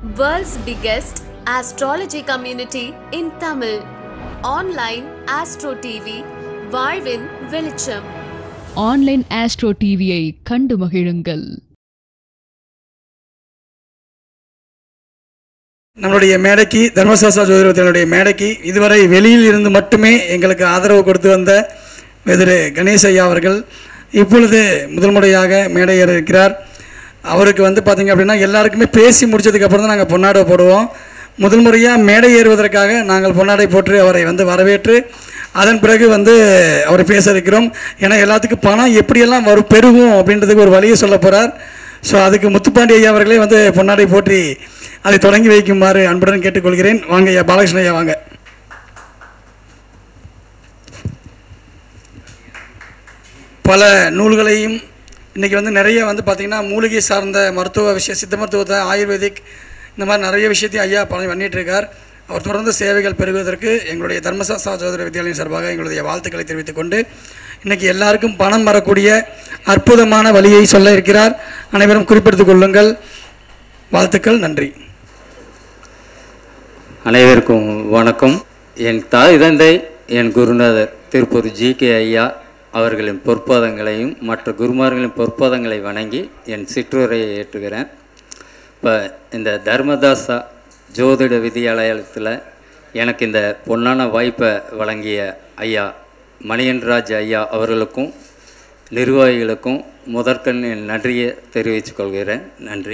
World's biggest astrology community in Tamil. Online Astro TV, வாழ்வின் வெளிச்சம் online astro டிவியை கண்டு மகிழுங்கள் நம்மளுடைய மேடைக்கு தர்மசாஸ்திரா ஜோதிடத்தினுடைய மேடைக்கு இதுவரை வெளியில் இருந்து மட்டுமே எங்களுக்கு ஆதரவு கொடுத்து வந்த திரு கணேஷ் ஐயா அவர்கள் இப்பொழுது முதல் முறையாக மேடை ஏற இருக்கிறார் அவருக்கு வந்து பார்த்திங்க அப்படின்னா எல்லாருக்குமே பேசி முடிச்சதுக்கப்புறம் தான் நாங்கள் பொன்னாடை போடுவோம் முதல் முறையாக மேடை ஏறுவதற்காக நாங்கள் பொன்னாடை போட்டு அவரை வந்து வரவேற்று அதன் பிறகு வந்து அவரை பேச இருக்கிறோம் ஏன்னா எல்லாத்துக்கும் பணம் எப்படியெல்லாம் வரும் பெருகும் அப்படின்றதுக்கு ஒரு வழியை சொல்ல போகிறார் ஸோ அதுக்கு முத்துப்பாண்டி ஐயா அவர்களே வந்து பொன்னாடை போற்றி அதை தொடங்கி வைக்குமாறு அன்புடன் கேட்டுக்கொள்கிறேன் வாங்க ஐயா பாலகிருஷ்ண ஐயா வாங்க பல நூல்களையும் இன்றைக்கி வந்து நிறைய வந்து பார்த்திங்கன்னா மூலிகை சார்ந்த மருத்துவ விஷயம் சித்த மருத்துவத்தை ஆயுர்வேதிக் இந்த மாதிரி நிறைய விஷயத்தையும் ஐயா பணி பண்ணிட்டு இருக்கார் அவர் தொடர்ந்து சேவைகள் பெறுவதற்கு எங்களுடைய தர்மசாஸ்திரா ஜோதிட வித்யாலயம் சார்பாக எங்களுடைய வாழ்த்துக்களை தெரிவித்துக் கொண்டு இன்றைக்கி எல்லாருக்கும் பணம் வரக்கூடிய அற்புதமான வழியை சொல்ல இருக்கிறார் அனைவரும் குறிப்பிடுத்திக் கொள்ளுங்கள் வாழ்த்துக்கள் நன்றி அனைவருக்கும் வணக்கம் என் தாய் தந்தை என் குருநாதர் திருப்பூர் ஜி கே ஐயா அவர்களின் பொற்பாதங்களையும் மற்ற குருமார்களின் பொற்பாதங்களை வணங்கி என் சிற்றுரையை ஏற்றுகிறேன் இப்போ இந்த தர்மதாசா ஜோதிட வித்யாலயத்தில் எனக்கு இந்த பொன்னான வாய்ப்பை வழங்கிய ஐயா மணியன்ராஜ் ஐயா அவர்களுக்கும் நிர்வாகிகளுக்கும் முதற்கண் என் நன்றியை தெரிவித்துக் கொள்கிறேன் நன்றி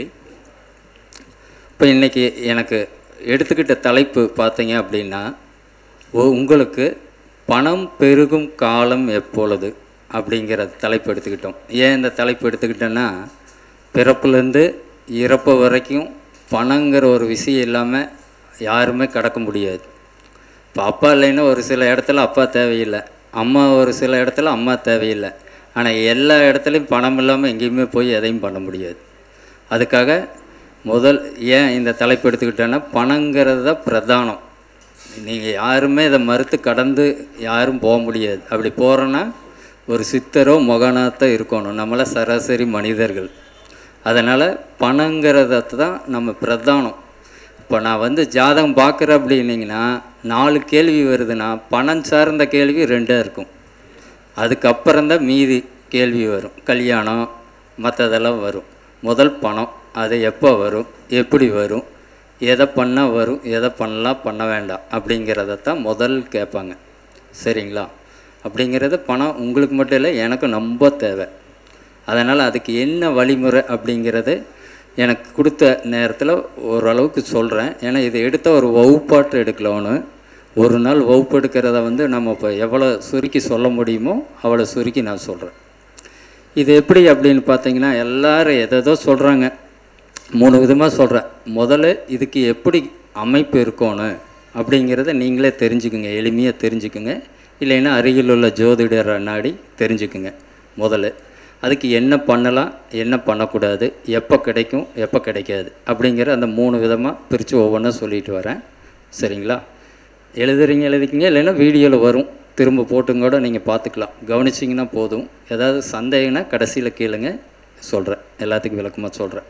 இப்போ இன்றைக்கி எனக்கு எடுத்துக்கிட்ட தலைப்பு பார்த்தீங்க அப்படின்னா ஒ- உங்களுக்கு பணம் பெருகும் காலம் எப்பொழுது அப்படிங்கிற தலைப்பு எடுத்துக்கிட்டோம் ஏன் இந்த தலைப்பு எடுத்துக்கிட்டேன்னா பிறப்புலேருந்து இறப்பு வரைக்கும் பணங்கிற ஒரு விஷயம் இல்லாமல் யாருமே கடக்க முடியாது இப்போ அப்பா இல்லைன்னா ஒரு சில இடத்துல அப்பா தேவையில்லை அம்மா ஒரு சில இடத்துல அம்மா தேவையில்லை ஆனால் எல்லா இடத்துலையும் பணம் இல்லாமல் எங்கேயுமே போய் எதையும் பண்ண முடியாது அதுக்காக முதல் ஏன் இந்த தலைப்பு எடுத்துக்கிட்டேன்னா பணங்கிறது தான் பிரதானம் நீங்கள் யாருமே இதை மறுத்து கடந்து யாரும் போக முடியாது அப்படி போகிறோன்னா ஒரு சித்தரோ மொகனாத்தான் இருக்கணும் நம்மள சராசரி மனிதர்கள் அதனால் பணங்கிறத தான் நம்ம பிரதானம் இப்போ நான் வந்து ஜாதகம் பார்க்குறேன் அப்படின்னீங்கன்னா நாலு கேள்வி வருதுன்னா பணம் சார்ந்த கேள்வி ரெண்டாக இருக்கும் அதுக்கப்புறம் தான் மீதி கேள்வி வரும் கல்யாணம் மற்றதெல்லாம் வரும் முதல் பணம் அது எப்போ வரும் எப்படி வரும் எதை பண்ணால் வரும் எதை பண்ணலாம் பண்ண வேண்டாம் அப்படிங்கிறத தான் முதல் கேட்பாங்க சரிங்களா அப்படிங்கிறது பணம் உங்களுக்கு மட்டும் இல்லை எனக்கு ரொம்ப தேவை அதனால் அதுக்கு என்ன வழிமுறை அப்படிங்கிறது எனக்கு கொடுத்த நேரத்தில் ஓரளவுக்கு சொல்கிறேன் ஏன்னா இதை எடுத்த ஒரு வகுப்பாட்டு எடுக்கலான்னு ஒரு நாள் வகுப்பு எடுக்கிறத வந்து நம்ம இப்போ எவ்வளோ சுருக்கி சொல்ல முடியுமோ அவ்வளோ சுருக்கி நான் சொல்கிறேன் இது எப்படி அப்படின்னு பார்த்தீங்கன்னா எல்லாரும் எதேதோ சொல்கிறாங்க மூணு விதமாக சொல்கிறேன் முதல்ல இதுக்கு எப்படி அமைப்பு இருக்கணும் அப்படிங்கிறத நீங்களே தெரிஞ்சுக்குங்க எளிமையாக தெரிஞ்சுக்குங்க இல்லைன்னா அருகில் உள்ள ஜோதிடரை நாடி தெரிஞ்சுக்குங்க முதல்ல அதுக்கு என்ன பண்ணலாம் என்ன பண்ணக்கூடாது எப்போ கிடைக்கும் எப்போ கிடைக்காது அப்படிங்கிற அந்த மூணு விதமாக பிரித்து ஒவ்வொன்றா சொல்லிட்டு வரேன் சரிங்களா எழுதுறீங்க எழுதிக்கிங்க இல்லைன்னா வீடியோவில் வரும் திரும்ப போட்டும் கூட நீங்கள் பார்த்துக்கலாம் கவனிச்சிங்கன்னா போதும் ஏதாவது சந்தேகம்னா கடைசியில் கேளுங்க சொல்கிறேன் எல்லாத்துக்கும் விளக்கமாக சொல்கிறேன்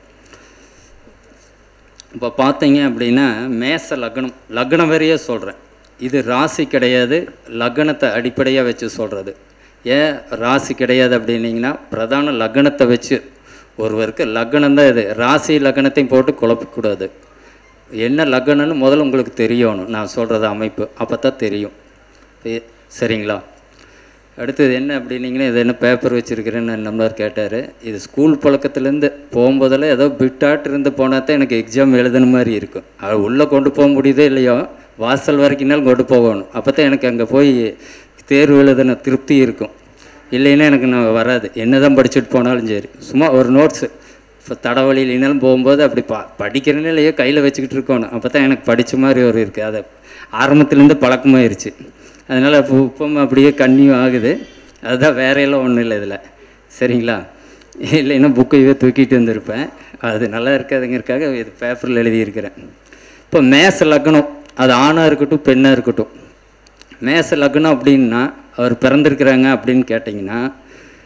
இப்போ பார்த்தீங்க அப்படின்னா மேச லக்னம் லக்னம் வரையே சொல்கிறேன் இது ராசி கிடையாது லக்னத்தை அடிப்படையாக வச்சு சொல்கிறது ஏன் ராசி கிடையாது அப்படின்னீங்கன்னா பிரதான லக்னத்தை வச்சு ஒருவருக்கு லக்னம் தான் இது ராசி லக்னத்தையும் போட்டு குழப்பக்கூடாது என்ன லக்னம்னு முதல்ல உங்களுக்கு தெரியணும் நான் சொல்கிறது அமைப்பு அப்போ தான் தெரியும் இ- சரிங்களா அடுத்தது என்ன அப்படின்னீங்கன்னா இது என்ன பேப்பர் வச்சுருக்கிறேன்னு நம்மளார் கேட்டார் இது ஸ்கூல் பழக்கத்துலேருந்து போகும்போதெல்லாம் ஏதோ பிட்டாட்டு இருந்து போனால் தான் எனக்கு எக்ஸாம் எழுதுன மாதிரி இருக்கும் அது உள்ளே கொண்டு போக முடியுதோ இல்லையோ வாசல் வரைக்கும்னாலும் கொண்டு போகணும் அப்போ தான் எனக்கு அங்கே போய் தேர்வு எழுதின திருப்தி இருக்கும் இல்லைன்னா எனக்கு நான் வராது என்ன தான் படிச்சுட்டு போனாலும் சரி சும்மா ஒரு நோட்ஸு இப்போ தடவழியினாலும் போகும்போது அப்படி ப படிக்கிறேன்னு இல்லையோ கையில் வச்சுக்கிட்டு இருக்கணும் அப்போ தான் எனக்கு படித்த மாதிரி ஒரு இருக்குது அதை ஆரம்பத்துலேருந்து பழக்கமாயிருச்சு அதனால் இப்போ இப்பவும் அப்படியே கன்னியூ ஆகுது அதுதான் வேறையெல்லாம் ஒன்றும் இல்லை இதில் சரிங்களா இல்லைன்னா புக்கையே தூக்கிட்டு வந்திருப்பேன் அது நல்லா இருக்காதுங்கிறதுக்காக இது பேப்பரில் எழுதியிருக்கிறேன் இப்போ மேச லக்னம் அது ஆணாக இருக்கட்டும் பெண்ணாக இருக்கட்டும் மேச லக்னம் அப்படின்னா அவர் பிறந்திருக்கிறாங்க அப்படின்னு கேட்டிங்கன்னா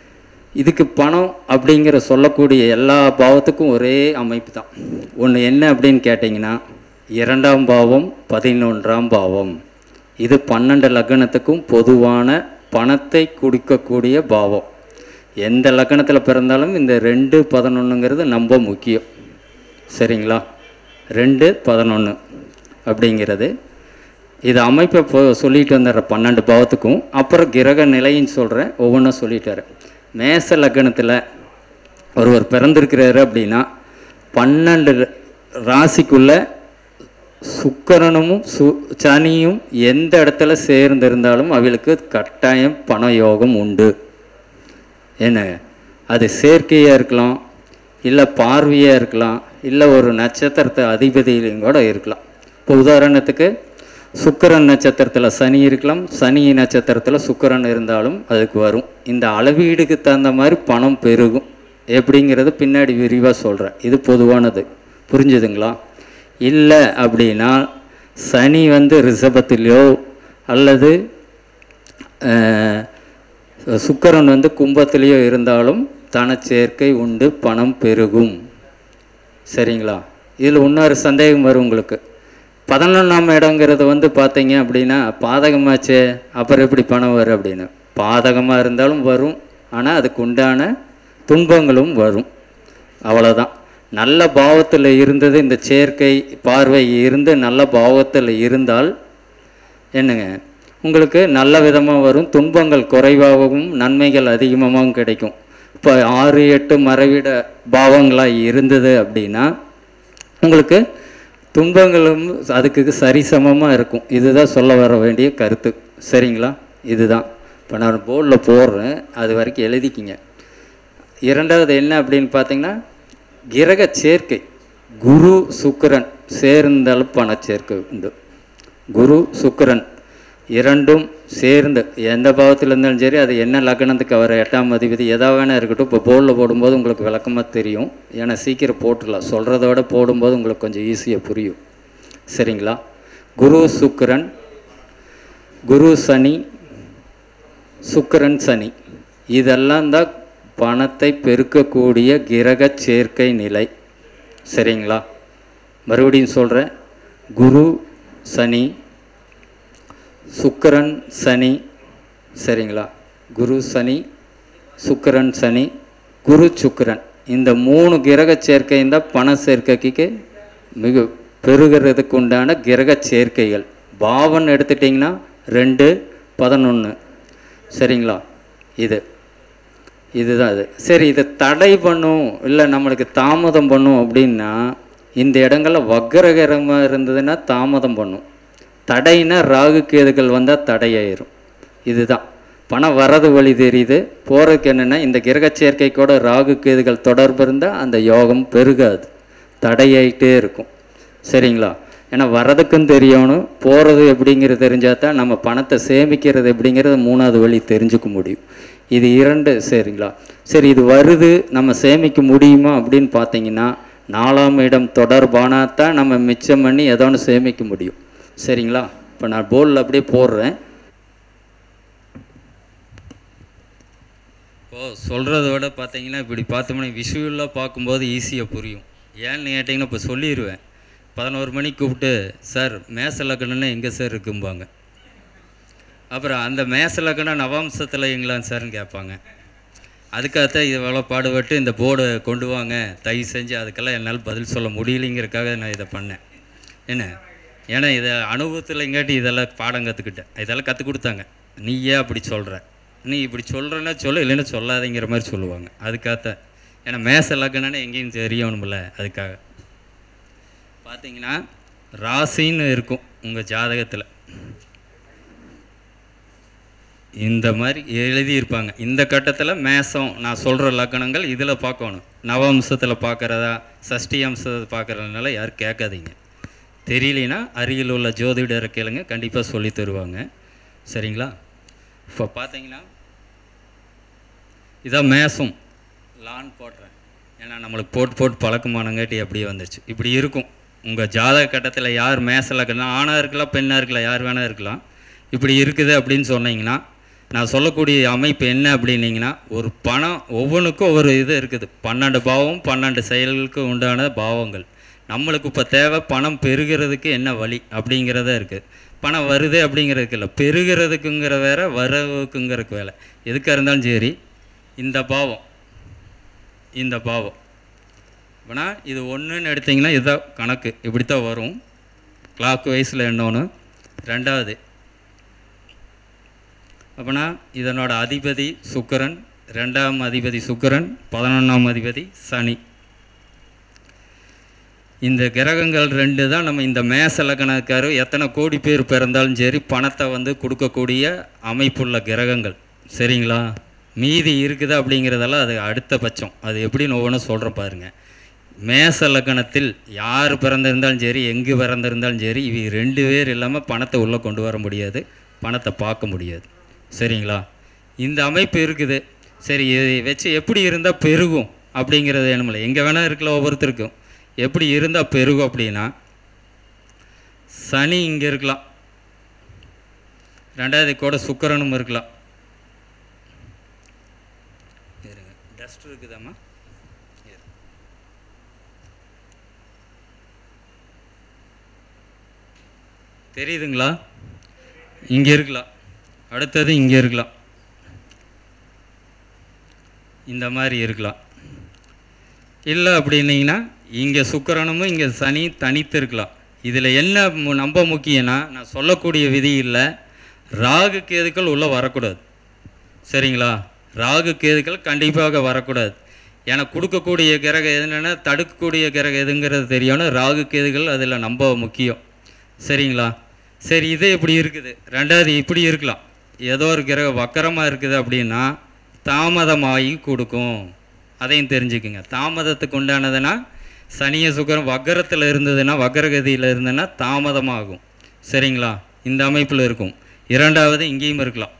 இதுக்கு பணம் அப்படிங்கிற சொல்லக்கூடிய எல்லா பாவத்துக்கும் ஒரே அமைப்பு தான் ஒன்று என்ன அப்படின்னு கேட்டிங்கன்னா இரண்டாம் பாவம் பதினொன்றாம் பாவம் இது பன்னெண்டு லக்னத்துக்கும் பொதுவான பணத்தை குடிக்கக்கூடிய பாவம் எந்த லக்னத்தில் பிறந்தாலும் இந்த ரெண்டு பதினொன்றுங்கிறது ரொம்ப முக்கியம் சரிங்களா ரெண்டு பதினொன்று அப்படிங்கிறது இது அமைப்பை இப்போ சொல்லிட்டு வந்துடுற பன்னெண்டு பாவத்துக்கும் அப்புறம் கிரக நிலைன்னு சொல்கிறேன் ஒவ்வொன்றும் சொல்லிட்டாரு மேச லக்னத்தில் ஒருவர் பிறந்திருக்கிறாரு அப்படின்னா பன்னெண்டு ராசிக்குள்ள சுக்கரனும் சு சனியும் எந்த இடத்துல சேர்ந்திருந்தாலும் அவளுக்கு கட்டாயம் பண யோகம் உண்டு என்ன அது சேர்க்கையாக இருக்கலாம் இல்லை பார்வையாக இருக்கலாம் இல்லை ஒரு நட்சத்திரத்தை அதிபதியிலையும் கூட இருக்கலாம் இப்போ உதாரணத்துக்கு சுக்கிரன் நட்சத்திரத்தில் சனி இருக்கலாம் சனி நட்சத்திரத்தில் சுக்கிரன் இருந்தாலும் அதுக்கு வரும் இந்த அளவீடுக்கு தகுந்த மாதிரி பணம் பெருகும் எப்படிங்கிறது பின்னாடி விரிவாக சொல்கிறேன் இது பொதுவானது புரிஞ்சுதுங்களா இல்லை அப்படின்னா சனி வந்து ரிஷபத்திலையோ அல்லது அஹ், சுக்கிரன் வந்து கும்பத்திலேயோ இருந்தாலும் தனச்சேர்க்கை உண்டு பணம் பெருகும் சரிங்களா இதில் இன்னொரு சந்தேகம் வரும் உங்களுக்கு பதினொன்றாம் இடங்கிறது வந்து பார்த்தீங்க அப்படின்னா பாதகமாச்சே அப்புறம் எப்படி பணம் வரும் அப்படின்னு பாதகமாக இருந்தாலும் வரும் ஆனால் அதுக்கு உண்டான துன்பங்களும் வரும் அவ்வளோதான் நல்ல பாவத்தில் இருந்தது இந்த சேர்க்கை பார்வை இருந்து நல்ல பாவத்தில் இருந்தால் என்னங்க உங்களுக்கு நல்ல விதமாக வரும் துன்பங்கள் குறைவாகவும் நன்மைகள் அதிகமாகவும் கிடைக்கும் இப்போ ஆறு எட்டு மறைவிட பாவங்களாக இருந்தது அப்படின்னா உங்களுக்கு துன்பங்களும் அதுக்கு சரிசமமாக இருக்கும் இதுதான் சொல்ல வர வேண்டிய கருத்து சரிங்களா இதுதான் இப்போ நான் போர்டில் போடுறேன் அது வரைக்கும் எழுதிக்கிங்க இரண்டாவது என்ன அப்படின்னு பார்த்தீங்கன்னா கிரக சேர்க்கை குரு சுக்கிரன் சேர்ந்தாலும் பண சேர்க்கை உண்டு குரு சுக்கிரன் இரண்டும் சேர்ந்து எந்த பாவத்தில் இருந்தாலும் சரி அது என்ன லக்னத்துக்கு அவர் எட்டாம் அதிபதி எதா வேணா இருக்கட்டும் இப்போ போர்டில் போடும்போது உங்களுக்கு விளக்கமாக தெரியும் ஏன்னா சீக்கிரம் போட்டுடலாம் சொல்கிறத விட போடும்போது உங்களுக்கு கொஞ்சம் ஈஸியாக புரியும் சரிங்களா குரு சுக்கிரன் குரு சனி சுக்கிரன் சனி இதெல்லாம் தான் பணத்தை பெருக்கக்கூடிய கிரக சேர்க்கை நிலை சரிங்களா மறுபடியும் சொல்கிறேன் குரு சனி சுக்கிரன் சனி சரிங்களா குரு சனி சுக்கிரன் சனி குரு சுக்கிரன் இந்த மூணு கிரக சேர்க்கையும் தான் பண சேர்க்கைக்கு மிக பெருகிறதுக்கு உண்டான கிரக சேர்க்கைகள் பாவன் எடுத்துட்டிங்கன்னா ரெண்டு பதினொன்று சரிங்களா இது இதுதான் இது சரி இதை தடை பண்ணும் இல்லை நம்மளுக்கு தாமதம் பண்ணும் அப்படின்னா இந்த இடங்கள்ல வக்ரகரமாக இருந்ததுன்னா தாமதம் பண்ணும் தடைனா ராகு கேதுகள் வந்தால் தடையாயிரும் இதுதான் பணம் வரது வழி தெரியுது போகிறதுக்கு என்னென்னா இந்த கிரக சேர்க்கை கூட ராகு கேதுகள் தொடர்பு இருந்தால் அந்த யோகம் பெருகாது தடையாயிட்டே இருக்கும் சரிங்களா ஏன்னா வரதுக்கும் தெரியணும் போகிறது எப்படிங்கிறது தெரிஞ்சால் தான் நம்ம பணத்தை சேமிக்கிறது எப்படிங்கிறது மூணாவது வழி தெரிஞ்சுக்க முடியும் இது இரண்டு சரிங்களா சரி இது வருது நம்ம சேமிக்க முடியுமா அப்படின்னு பார்த்தீங்கன்னா நாலாம் இடம் தொடர்பானா தான் நம்ம மிச்சம் பண்ணி ஏதோ ஒன்று சேமிக்க முடியும் சரிங்களா இப்போ நான் போர்டில் அப்படியே போடுறேன் இப்போ சொல்கிறத விட பார்த்தீங்கன்னா இப்படி பார்த்தோம்னா விஷுவலாக பார்க்கும்போது ஈஸியாக புரியும் ஏன்னு கேட்டிங்கன்னா இப்போ சொல்லிடுவேன் பதினோரு மணிக்கு கூப்பிட்டு சார் மேச லக்கணம்னா எங்கே சார் இருக்கும்பாங்க அப்புறம் அந்த மேச லக்கணம் நவாம்சத்தில் எங்களாம் சார்னு கேட்பாங்க அதுக்காகத்தான் இவ்வளோ பாடுபட்டு இந்த போர்டை கொண்டு வாங்க தயவு செஞ்சு அதுக்கெல்லாம் என்னால் பதில் சொல்ல முடியலைங்கிறதுக்காக நான் இதை பண்ணேன் என்ன ஏன்னா இதை அனுபவத்தில் எங்காட்டி இதெல்லாம் பாடம் கற்றுக்கிட்டேன் இதெல்லாம் கற்றுக் கொடுத்தாங்க நீ ஏன் அப்படி சொல்கிற நீ இப்படி சொல்கிறேன்னா சொல்லு இல்லைன்னா சொல்லாதேங்கிற மாதிரி சொல்லுவாங்க அதுக்காகத்தான் ஏன்னா மேச லக்னன்னு எங்கேயும் தெரியணும்ல அதுக்காக பார்த்தீங்கன்னா ராசின்னு இருக்கும் உங்கள் ஜாதகத்தில் இந்த மாதிரி எழுதியிருப்பாங்க இந்த கட்டத்தில் மேசம் நான் சொல்கிற லக்கணங்கள் இதில் பார்க்கணும் நவம்சத்தில் பார்க்குறதா சஷ்டி அம்சத்தை பார்க்குறதுனால யாரும் கேட்காதீங்க தெரியலனா அருகில் உள்ள ஜோதிடரை கேளுங்க கண்டிப்பாக சொல்லி தருவாங்க சரிங்களா இப்போ பார்த்தீங்கன்னா இதான் மேசம் லான் போடுறேன் ஏன்னா நம்மளுக்கு போட்டு போட்டு பழக்கமானங்காட்டி அப்படியே வந்துருச்சு இப்படி இருக்கும் உங்கள் ஜாதக கட்டத்தில் யார் மேச லக்கணம் ஆணாக இருக்கலாம் பெண்ணாக இருக்கலாம் யார் வேணால் இருக்கலாம் இப்படி இருக்குது அப்படின்னு சொன்னீங்கன்னா நான் சொல்லக்கூடிய அமைப்பு என்ன அப்படின்னீங்கன்னா ஒரு பணம் ஒவ்வொன்றுக்கும் ஒவ்வொரு இது இருக்குது பன்னெண்டு பாவம் பன்னெண்டு செயல்களுக்கு உண்டான பாவங்கள் நம்மளுக்கு இப்போ தேவை பணம் பெருகிறதுக்கு என்ன வழி அப்படிங்கிறத இருக்குது பணம் வருது அப்படிங்கிறதுக்கு இல்லை பெருகிறதுக்குங்கிற வேற வரவுக்குங்கிறதுக்கு வேலை எதுக்காக இருந்தாலும் சரி இந்த பாவம் இந்த பாவம் அப்போனா இது ஒன்றுன்னு எடுத்திங்கன்னா இதுதான் கணக்கு இப்படி தான் வரும் கிளாக் வைஸில் எண்ணணும் ரெண்டாவது அப்போனா இதனோட அதிபதி சுக்கிரன் ரெண்டாம் அதிபதி சுக்கிரன் பதினொன்றாம் அதிபதி சனி இந்த கிரகங்கள் ரெண்டு தான் நம்ம இந்த மேச லக்னக்காரு எத்தனை கோடி பேர் பிறந்தாலும் சரி பணத்தை வந்து கொடுக்கக்கூடிய அமைப்புள்ள கிரகங்கள் சரிங்களா மீதி இருக்குது அப்படிங்கிறதெல்லாம் அது அடுத்த பட்சம் அது எப்படின்னு ஒவ்வொன்றும் சொல்கிறேன் பாருங்கள் மேச லக்னத்தில் யார் பிறந்திருந்தாலும் சரி எங்கே பிறந்திருந்தாலும் சரி இவ ரெண்டு பேர் இல்லாமல் பணத்தை உள்ளே கொண்டு வர முடியாது பணத்தை பார்க்க முடியாது சரிங்களா இந்த அமைப்பு இருக்குது சரி இதை வச்சு எப்படி இருந்தால் பெருகும் அப்படிங்கிறது வேணுமில்ல எங்கே வேணால் இருக்கல ஒவ்வொருத்தருக்கும் எப்படி இருந்தால் பெருகும் அப்படின்னா சனி இங்கே இருக்கலாம் ரெண்டாவது கூட சுக்கிரனும் இருக்கலாம் இருங்க டஸ்ட் இருக்குதாம்மா இரு. தெரியுதுங்களா இங்கே இருக்கலாம் அடுத்தது இங்கே இருக்கலாம் இந்த மாதிரி இருக்கலாம் இல்லை அப்படின்னீங்கன்னா இங்கே சுக்கிரனும் இங்கே சனி தனித்து இருக்கலாம் இதில் என்ன மு- நம்ப முக்கியம்னா நான் சொல்லக்கூடிய விதி இல்லை ராகு கேதுக்கள் உள்ளே வரக்கூடாது சரிங்களா ராகு கேதுக்கள் கண்டிப்பாக வரக்கூடாது எனக்கு கொடுக்கக்கூடிய கிரகம் எதுன்னா தடுக்கக்கூடிய கிரகம் எதுங்கிறது தெரியணும் ராகு கேதுகள் அதில் நம்ப முக்கியம் சரிங்களா சரி இது இப்படி இருக்குது ரெண்டாவது இப்படி இருக்கலாம் ஏதோ ஒரு கிரகம் வக்கரமாக இருக்குது அப்படின்னா தாமதமாகி கொடுக்கும் அதையும் தெரிஞ்சுக்குங்க தாமதத்துக்கு உண்டானதுன்னா சனிய சுக்கரம் வக்கரத்தில் இருந்ததுன்னா வக்கரகதியில் இருந்ததுன்னா தாமதமாகும் சரிங்களா இந்த அமைப்பில் இருக்கும் இரண்டாவது இங்கேயும் இருக்கலாம்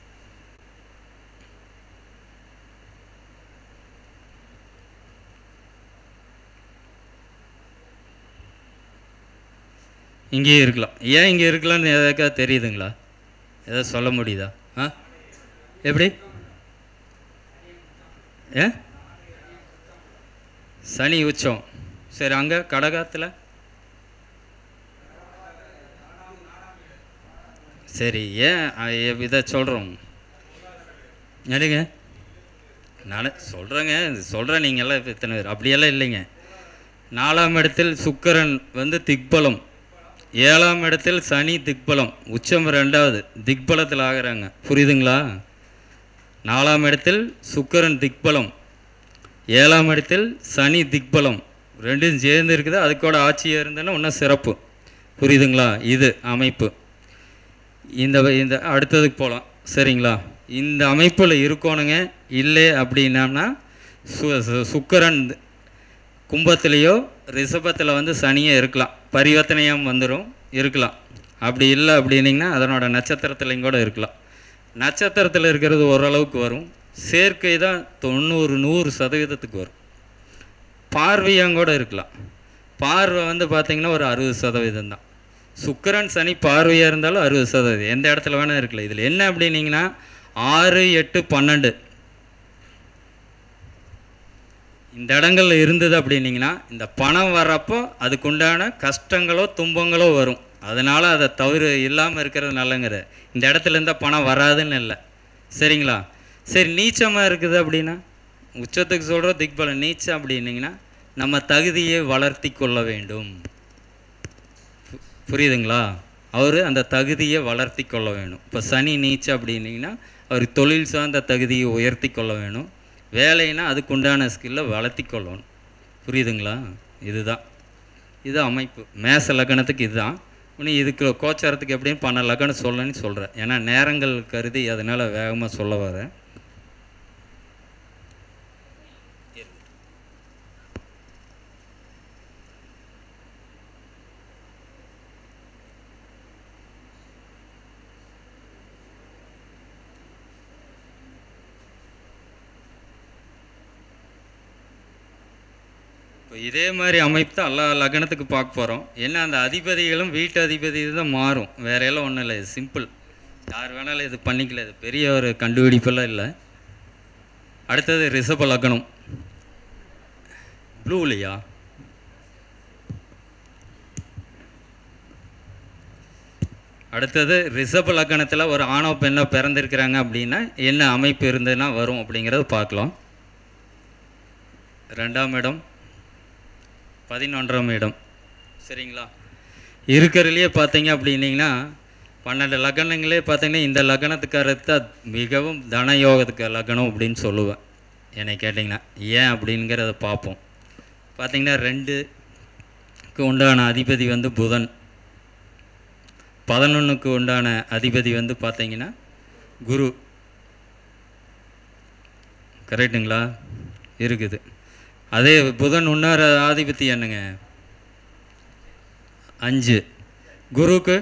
இங்கேயே இருக்கலாம் ஏன் இங்கே இருக்கலாம்னு எதாக்கா தெரியுதுங்களா எதாவது சொல்ல முடியுதா ஆ எப்படி ஏ சனி உச்சம் சரி அங்கே கடகாத்தில் சரி ஏன் அ- எ- இதை சொல்கிறோம் என்னங்க நான் சொல்கிறேங்க சொல்கிறேன் நீங்கள்லாம் இப்ப இத்தனை பேர் அப்படியெல்லாம் இல்லைங்க நாலாம் இடத்தில் சுக்கிரன் வந்து திக்பலம் ஏழாம் இடத்தில் சனி திக்பலம் உச்சம் ரெண்டாவது திக்பலத்தில் ஆகுறாங்க புரியுதுங்களா நாலாம் இடத்தில் சுக்கிரன் திக்பலம் ஏழாம் இடத்தில் சனி திக்பலம் ரெண்டும் சேர்ந்து இருக்குது அதுக்கூட ஆட்சியாக இருந்தேன்னா இன்னும் சிறப்பு புரியுதுங்களா இது அமைப்பு இந்த வ- இந்த அடுத்ததுக்கு போகலாம் சரிங்களா இந்த அமைப்பில் இருக்கணுங்க இல்லை அப்படின்னம்னா சு சு- சுக்கிரன் கும்பத்திலேயோ ரிஷபத்தில் வந்து சனியே இருக்கலாம் பரிவர்த்தனையாக வந்துடும் இருக்கலாம் அப்படி இல்லை அப்படின்னீங்கன்னா அதனோட நட்சத்திரத்துலையும் கூட இருக்கலாம் நட்சத்திரத்தில் இருக்கிறது ஓரளவுக்கு வரும் சேர்க்கை தான் தொண்ணூறு நூறு சதவீதத்துக்கு வரும் பார்வையாக கூட இருக்கலாம் பார்வை வந்து பார்த்திங்கன்னா ஒரு அறுபது சதவீதம் தான் சுக்கிரன் சனி பார்வையாக இருந்தாலும் அறுபது சதவீதம் எந்த இடத்துல வேணால் இருக்கலாம் இதில் என்ன அப்படின்னீங்கன்னா ஆறு எட்டு பன்னெண்டு இந்த இடங்கள்ல இருந்தது அப்படின்னீங்கன்னா இந்த பணம் வர்றப்போ அதுக்குண்டான கஷ்டங்களோ துன்பங்களோ வரும் அதனால் அதை தவிர இல்லாமல் இருக்கிறது நல்லங்கிற இந்த இடத்துல இருந்தால் பணம் வராதுன்னு இல்லை சரிங்களா சரி நீச்சமாக இருக்குது அப்படின்னா உச்சத்துக்கு சொல்கிற திக்பலம் நீச்சம் அப்படின்னீங்கன்னா நம்ம தகுதியை வளர்த்தி கொள்ள வேண்டும் பு- புரியுதுங்களா அவர் அந்த தகுதியை வளர்த்தி கொள்ள வேணும் இப்போ சனி நீச்சம் அப்படின்னீங்கன்னா அவர் தொழில் சார்ந்த தகுதியை உயர்த்தி கொள்ள வேணும் வேலைன்னா அதுக்குண்டான ஸ்கில்லை வளர்த்தி கொள்ளணும் புரியுதுங்களா இதுதான் இது அமைப்பு மேச லக்னத்துக்கு இதுதான் இன்னும் இதுக்கு கோச்சாரத்துக்கு எப்படியும் பன்னெண்டு லக்னம் சொல்லணும்னு சொல்கிறேன் ஏன்னா நேரங்கள் கருதி அதனால் வேகமாக சொல்ல வரேன் இப்போ இதே மாதிரி அமைப்பு தான் எல்லா லக்னத்துக்கு பார்க்க போகிறோம் என்ன அந்த அதிபதிகளும் வீட்டு அதிபதி தான் மாறும் வேற எல்லாம் ஒன்றும் இல்லை சிம்பிள் யார் வேணாலும் இது பண்ணிக்கல இது பெரிய ஒரு கண்டுபிடிப்பெல்லாம் இல்லை அடுத்தது ரிஷப லக்னம் ப்ளூலையா அடுத்தது ரிஷப லக்கணத்தில் ஒரு ஆணோ பெண்ணோ பிறந்திருக்கிறாங்க அப்படின்னா என்ன அமைப்பு இருந்ததுன்னா வரும் அப்படிங்கிறத பார்க்கலாம் ரெண்டாம் இடம் பதினொன்றாம் இடம் சரிங்களா இருக்கிறதுலையே பார்த்தீங்க அப்படின்னீங்கன்னா பன்னெண்டு லக்னங்களே பார்த்தீங்கன்னா இந்த லக்னத்துக்காரத்து தான் மிகவும் தனயோகத்துக்கு லக்னம் அப்படின்னு சொல்லுவேன் என்னை கேட்டிங்கன்னா ஏன் அப்படிங்கிறத பார்ப்போம் பார்த்தீங்கன்னா ரெண்டுக்கு உண்டான அதிபதி வந்து புதன் பதினொன்றுக்கு உண்டான அதிபதி வந்து பார்த்தீங்கன்னா குரு கரெக்டுங்களா இருக்குது அதே புதன் இன்னொரு ஆதிபத்தி என்னங்க அஞ்சு குருவுக்கு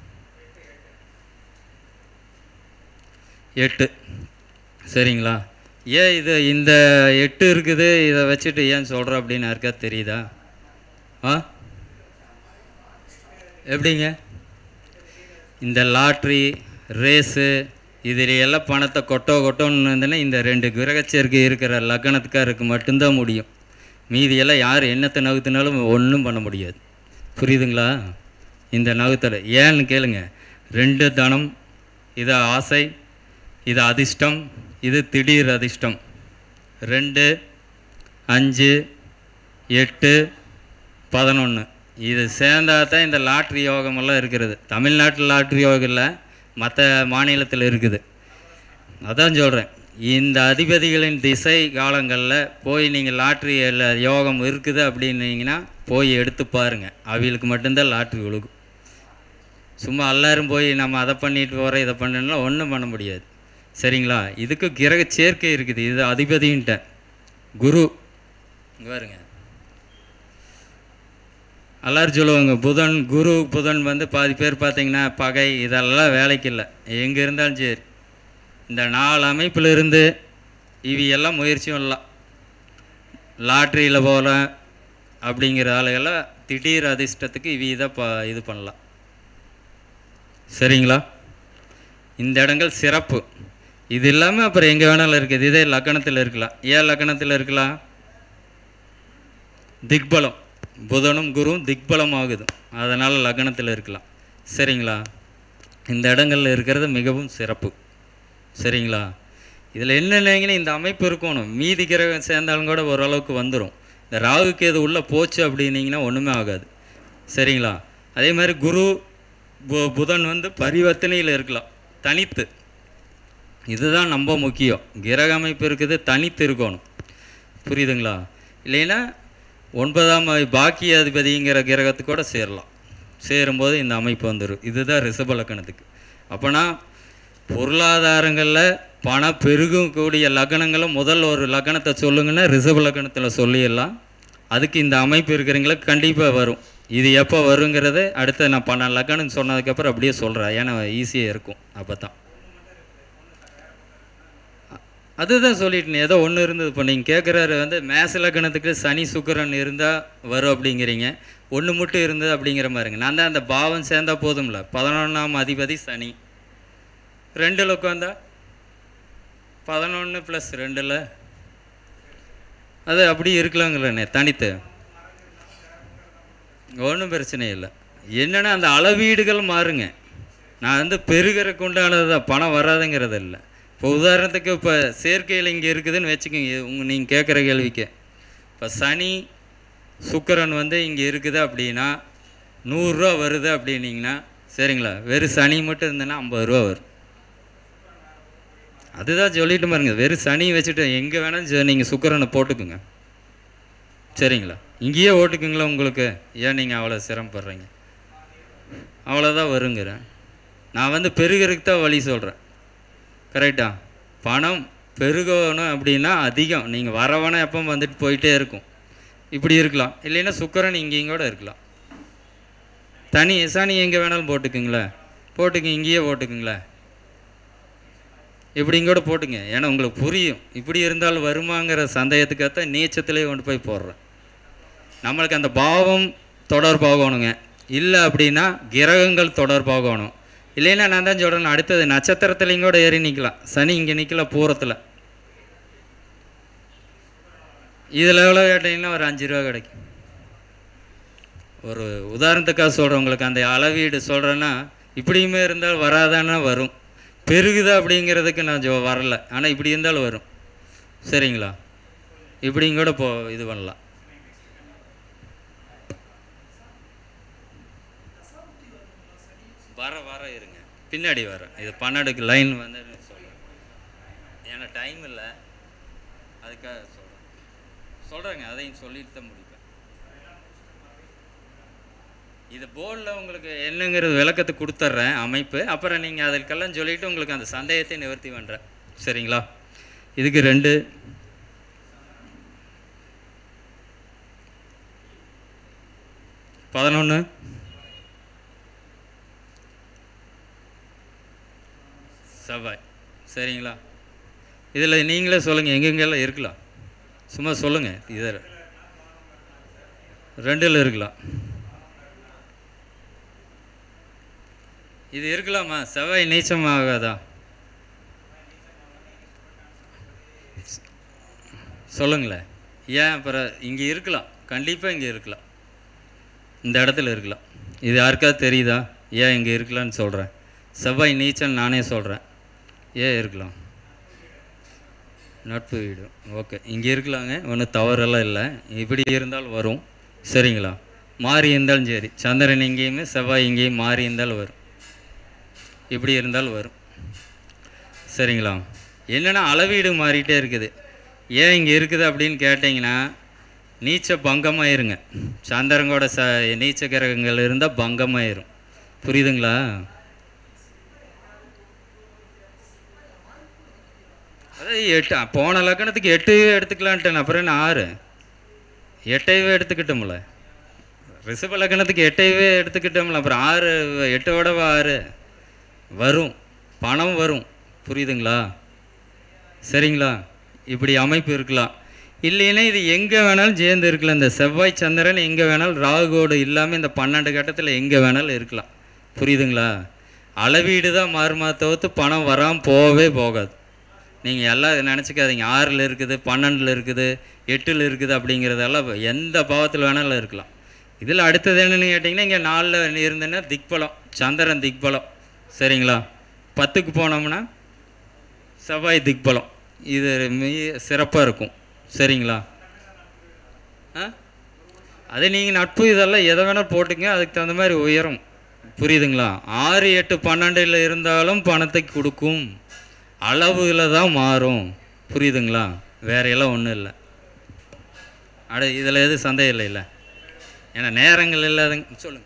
எட்டு சரிங்களா ஏன் இது இந்த எட்டு இருக்குது இதை வச்சுட்டு ஏன் சொல்கிறோம் அப்படின்னு யாருக்கா தெரியுதா ஆ எப்படிங்க இந்த லாட்ரி ரேஸு இதில் எல்லாம் பணத்தை கொட்டோ கொட்டோன்னு இருந்ததுன்னா இந்த ரெண்டு கிரகச்சேர்க்கை இருக்கிற லக்னத்துக்காருக்கு மட்டும்தான் முடியும் மீதியெல்லாம் யார் என்னத்தை நகுத்தினாலும் ஒன்றும் பண்ண முடியாது புரியுதுங்களா இந்த நகுத்தலை ஏன்னு கேளுங்க ரெண்டு தனம் இது ஆசை இது அதிர்ஷ்டம் இது திடீர் அதிர்ஷ்டம் ரெண்டு அஞ்சு எட்டு பதினொன்று இது சேர்ந்தா தான் இந்த லாட்ரி யோகமெல்லாம் இருக்கிறது தமிழ்நாட்டில் லாட்ரி யோகம் இல்லை மற்ற மாநிலத்தில் இருக்குது அதான் சொல்கிறேன் இந்த அதிபதிகளின் திசை காலங்களில் போய் நீங்கள் லாட்ரி இல்லை யோகம் இருக்குது அப்படின்னீங்கன்னா போய் எடுத்து பாருங்கள் அவங்களுக்கு மட்டும்தான் லாட்ரி விழுகும் சும்மா எல்லாரும் போய் நம்ம அதை பண்ணிட்டு போகிறோம் இதை பண்ணணும்னா ஒன்றும் பண்ண முடியாது சரிங்களா இதுக்கு கிரக சேர்க்கை இருக்குது இது அதிபதின்ட்ட குரு இங்க பாருங்க எல்லாரும் சொல்லுவாங்க புதன் குரு புதன் வந்து பாதி பேர் பார்த்தீங்கன்னா பகை இதெல்லாம் வேலைக்கு இல்லை எங்கே இருந்தாலும் சரி இந்த நாலு அமைப்பில் இருந்து இவி எல்லாம் முயற்சியும் இல்லை லாட்ரியில் போகிறேன் அப்படிங்கிற ஆளுகெல்லாம் திடீர் அதிர்ஷ்டத்துக்கு இவி இதை ப இது பண்ணலாம் சரிங்களா இந்த இடங்கள் சிறப்பு இது இல்லாமல் அப்புறம் எங்கே வேணாலும் இருக்குது இதே லக்கணத்தில் இருக்கலாம் ஏன் லக்கணத்தில் இருக்கலாம் திக்பலம் புதனும் குருவும் திக்பலம் ஆகுது அதனால் லக்னத்தில் இருக்கலாம் சரிங்களா இந்த இடங்கள்ல இருக்கிறது மிகவும் சிறப்பு சரிங்களா இதில் என்னென்னங்கன்னா இந்த அமைப்பு இருக்கணும் மீதி கிரகம் சேர்ந்தாலும் கூட ஓரளவுக்கு வந்துடும் இந்த ராகுக்கு எது உள்ளே போச்சு அப்படின்னீங்கன்னா ஒன்றுமே ஆகாது சரிங்களா அதே மாதிரி குரு பு- புதன் வந்து பரிவர்த்தனையில் இருக்கலாம் தனித்து இதுதான் ரொம்ப முக்கியம் கிரக அமைப்பு இருக்குது தனித்து இருக்கணும் புரியுதுங்களா இல்லைன்னா ஒன்பதாம் பாக்கிய அதிபதிங்கிற கிரகத்துக்கூட சேரலாம் சேரும்போது இந்த அமைப்பு வந்துடும் இதுதான் ரிஷப லக்கணத்துக்கு அப்போனா பொருளாதாரங்களில் பணம் பெருகக்கூடிய லக்னங்களும் முதல் ஒரு லக்னத்தை சொல்லுங்கன்னா ரிஷப லக்னத்தில் சொல்லிடலாம் அதுக்கு இந்த அமைப்பு இருக்கிறவங்களுக்கு கண்டிப்பாக வரும் இது எப்போ வருங்கிறது அடுத்து நான் பன்னெண்டு லக்கணம் சொன்னதுக்கப்புறம் அப்படியே சொல்கிறேன் ஏன்னா ஈஸியாக இருக்கும் அப்போ தான் அதுதான் சொல்லிட்டேன் ஏதோ ஒன்று இருந்தது இப்போ நீங்கள் கேட்குறாரு வந்து மேச லக்கணத்துக்கு சனி சுக்கிரன் இருந்தால் வரும் அப்படிங்கிறீங்க ஒன்று மட்டும் இருந்தது அப்படிங்கிற மாதிரிங்க நான் தான் அந்த பாவம் சேர்ந்தா போதும்ல பதினொன்றாம் அதிபதி சனி ரெண்டில் உட்காந்தா பதினொன்று ப்ளஸ் ரெண்டில் அது அப்படி இருக்கலாங்களே தனித்து ஒன்றும் பிரச்சனை இல்லை என்னென்னா அந்த அளவீடுகள் மாறுங்க நான் வந்து பெருகிறதுக்கு உண்டானது தான் பணம் வராதுங்கிறது இல்லை இப்போ உதாரணத்துக்கு இப்போ சேர்க்கையில் இங்கே இருக்குதுன்னு வச்சுக்கோங்க உங்கள் நீங்கள் கேட்குற கேள்விக்கு இப்போ சனி சுக்கிரன் வந்து இங்கே இருக்குது அப்படின்னா நூறுரூவா வருது அப்படின்னீங்கன்னா சரிங்களா வெறும் சனி மட்டும் இருந்ததுன்னா ஐம்பது ரூபா வரும் அதுதான் சொல்லிட்டு பாருங்க வெறும் சனி வச்சுட்டு எங்கே வேணாலும் நீங்கள் சுக்கிரனை போட்டுக்குங்க சரிங்களா இங்கேயே ஓட்டுக்குங்களா உங்களுக்கு ஏன் நீங்கள் அவ்வளோ சிரமப்படுறீங்க அவ்வளோதான் வருங்கிறேன் நான் வந்து பெருகிறதுக்கு தான் வழி சொல்கிறேன் கரெக்டா பணம் பெருகணும் அப்படின்னா அதிகம் நீங்கள் வரவன எப்போ வந்துட்டு போயிட்டே இருக்கும் இப்படி இருக்கலாம் இல்லைன்னா சுக்கரன் இங்கேயும் கூட இருக்கலாம் தனி சனி எங்கே வேணாலும் போட்டுக்குங்களேன் போட்டுங்க இங்கேயே போட்டுக்குங்களேன் இப்படிங்க கூட போட்டுங்க ஏன்னா உங்களுக்கு புரியும் இப்படி இருந்தாலும் வருமாங்கிற சந்தேகத்துக்காகத்தான் நீச்சத்திலே கொண்டு போய் போடுறேன் நம்மளுக்கு அந்த பாவம் தொடர்பாகணுங்க இல்லை அப்படின்னா கிரகங்கள் தொடர்பாகணும் இல்லைன்னா நான் தான் சொல்கிறேன் அடுத்தது நட்சத்திரத்துலையும் கூட ஏறி நிற்கலாம் சனி இங்கே நிற்கல பூரத்தில் இதில் எவ்வளோ கேட்டிங்கன்னா ஒரு அஞ்சு ரூபா கிடைக்கும் ஒரு உதாரணத்துக்காக சொல்கிறேன் உங்களுக்கு அந்த அளவீடு சொல்கிறேன்னா இப்படியுமே இருந்தால் வராதானா வரும் பெருகுதா அப்படிங்கிறதுக்கு நான் ஜோ வரல ஆனால் இப்படி இருந்தாலும் வரும் சரிங்களா இப்படியும் கூட போ இது பண்ணலாம் வர வர இருங்க பின்னாடி வரேன் இது பன்னெண்டுக்கு லைன் வந்து சொல்கிறேன் ஏன்னா டைம் இல்லை அதுக்காக சொல்கிறேன் சொல்கிறேங்க அதையும் சொல்லிட்டு தான் முடிப்பேன் இது போர்டில் உங்களுக்கு என்னங்கிறது விளக்கத்தை கொடுத்துட்றேன் அமைப்பு அப்புறம் நீங்கள் அதற்கெல்லாம் சொல்லிவிட்டு உங்களுக்கு அந்த சந்தேகத்தை நிவர்த்தி பண்ணுறேன் சரிங்களா இதுக்கு ரெண்டு பதினொன்று செவ்வாய் சரிங்களா இதில் நீங்களே சொல்லுங்கள் எங்கெங்கெல்லாம் இருக்கலாம் சும்மா சொல்லுங்கள் இதை ரெண்டில் இருக்கலாம் இது இருக்கலாமா செவ்வாய் நீச்சம் ஆகாதா சொல்லுங்களேன் ஏன் அப்புறம் இங்கே இருக்கலாம் கண்டிப்பாக இங்கே இருக்கலாம் இந்த இடத்துல இருக்கலாம் இது யாருக்காவது தெரியுதா ஏன் இங்கே இருக்கலான்னு சொல்கிறேன் செவ்வாய் நீச்சல் நானே சொல்கிறேன் ஏன் இருக்கலாம் நட்பு வீடு ஓகே இங்கே இருக்கலாங்க ஒன்றும் தவறெல்லாம் இல்லை இப்படி இருந்தால் வரும் சரிங்களா மாறி இருந்தாலும் சரி சந்திரன் இங்கேயுமே செவ்வாய் இங்கேயும் மாறி இருந்தால் வரும் இப்படி இருந்தால் வரும் சரிங்களா என்னென்னா அளவீடு மாறிட்டே இருக்குது ஏன் இங்கே இருக்குது அப்படின்னு கேட்டிங்கன்னா நீச்ச பங்கமாயிருங்க சந்திரங்கோட ச நீச்ச கிரகங்கள் இருந்தால் பங்கமாயிரும் புரியுதுங்களா அதான் எட்டு போன லக்கணத்துக்கு எட்டு எடுத்துக்கலான்ட்டேன் அப்புறம் என்ன ஆறு எட்டையவே எடுத்துக்கிட்டோம்ல ரிஷப லக்கணத்துக்கு எட்டையவே எடுத்துக்கிட்டோம்ல அப்புறம் ஆறு எட்டோட ஆறு வரும் பணம் வரும் புரியுதுங்களா சரிங்களா இப்படி அமைப்பு இருக்கலாம் இல்லைன்னா இது எங்கே வேணாலும் சேர்ந்து இருக்கலாம் இந்த செவ்வாய் சந்திரன் எங்கே வேணாலும் ராகுவோடு இல்லாமல் இந்த பன்னெண்டு கட்டத்தில் எங்கே வேணாலும் இருக்கலாம் புரியுதுங்களா அளவீடு தான் மாறுமா தவிர்த்து பணம் வராமல் போகவே போகாது நீங்கள் எல்லாம் நினச்சிக்காதீங்க ஆறில் இருக்குது பன்னெண்டில் இருக்குது எட்டில் இருக்குது அப்படிங்கிறதெல்லாம் எந்த பாவத்தில் வேணாலும் இருக்கலாம் இதில் அடுத்தது என்னன்னு கேட்டிங்கன்னா இங்கே நாலில் இருந்தேன்னா திக்பலம் சந்திரன் திக்பலம் சரிங்களா பத்துக்கு போனோம்னா செவ்வாய் திக்பலம் இது சிறப்பாக இருக்கும் சரிங்களா ஆ அதே நீங்கள் நட்பு இதெல்லாம் எதை வேணால் போட்டுங்க அதுக்கு தகுந்த மாதிரி உயரும் புரியுதுங்களா ஆறு எட்டு பன்னெண்டில் இருந்தாலும் பணத்தை கொடுக்கும் அளவுல தான் மாறும் புரியுதுங்களா வேற எல்லாம் ஒன்றும் இல்லை அட இதில் எதுவும் சந்தேகம் இல்லை இல்லை ஏன்னா நேரங்கள் இல்லாதங்க சொல்லுங்கள்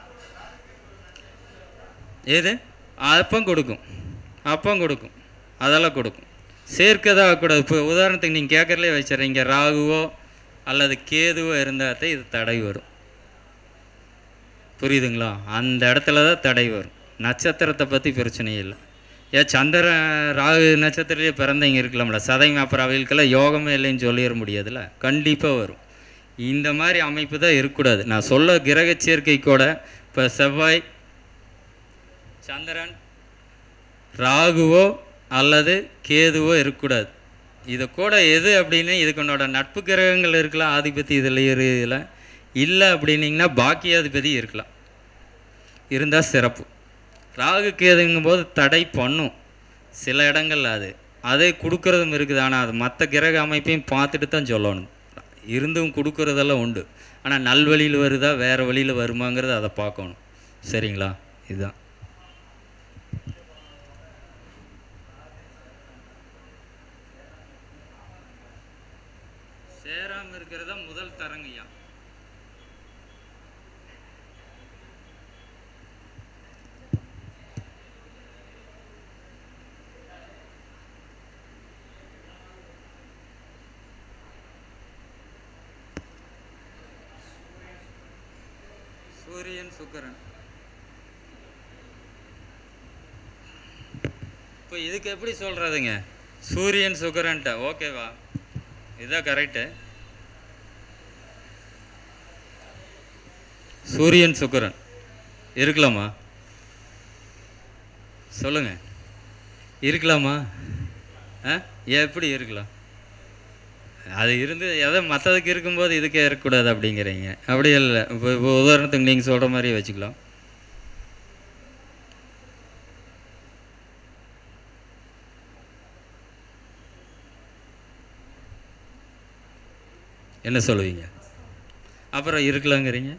ஏது அப்பம் கொடுக்கும் அப்பம் கொடுக்கும் அதெல்லாம் கொடுக்கும் சேர்க்கதாக கூடாது இப்போ உதாரணத்துக்கு நீங்கள் கேட்குறதுலே வச்சிடறீங்க ராகுவோ அல்லது கேதுவோ இருந்தால் தான் இது தடை வரும் புரியுதுங்களா அந்த இடத்துல தான் தடை வரும் நட்சத்திரத்தை பற்றி பிரச்சனை இல்லை ஏன் சந்திரன் ராகு நட்சத்திரத்திலே பிறந்தவங்க இருக்கலாம்ல சதயம் அப்புறம் அவைகளுக்கெல்லாம் யோகமே இல்லைன்னு சொல்லிட முடியாதுல்ல கண்டிப்பாக வரும் இந்த மாதிரி அமைப்பு தான் இருக்கக்கூடாது நான் சொல்ல கிரக சேர்க்கை கூட இப்போ செவ்வாய் சந்திரன் ராகுவோ அல்லது கேதுவோ இருக்கக்கூடாது இதை கூட எது அப்படின்னு இதுக்கு நட்பு கிரகங்கள் இருக்கலாம் ஆதிபதி இதில் இதில் இல்லை அப்படின்னீங்கன்னா பாக்கியாதிபதி இருக்கலாம் இருந்தால் சிறப்பு ராகு கேதுங்கும் போது தடை பண்ணும் சில இடங்கள்ல அது அதை கொடுக்கறதும் இருக்குது ஆனால் அது மற்ற கிரக அமைப்பையும் பார்த்துட்டு தான் சொல்லணும் இருந்தும் கொடுக்கறதெல்லாம் உண்டு ஆனால் நல்வழியில் வருதா வேறு வழியில் வருமாங்கிறத அதை பார்க்கணும் சரிங்களா இதுதான் சேராமல் இருக்கிறதா முதல் தரங்கய்யா சூரியன் சுக்கிரன் இப்போ இதுக்கு எப்படி சொல்கிறதுங்க சூரியன் சுக்கிரன்ட்ட ஓகேவா இதுதான் கரெக்டு சூரியன் சுக்கிரன் இருக்கலாமா சொல்லுங்கள் இருக்கலாமா ஆ எப்படி இருக்கலாம் அது இருந்து எதை மற்றதுக்கு இருக்கும்போது இதுக்கே இருக்கக்கூடாது அப்படிங்கிறீங்க அப்படி இல்லை இப்போ இப்போ உதாரணத்துக்கு நீங்கள் சொல்கிற மாதிரி வச்சுக்கலாம் என்ன சொல்லுவீங்க அப்புறம் இருக்கலாங்கிறீங்க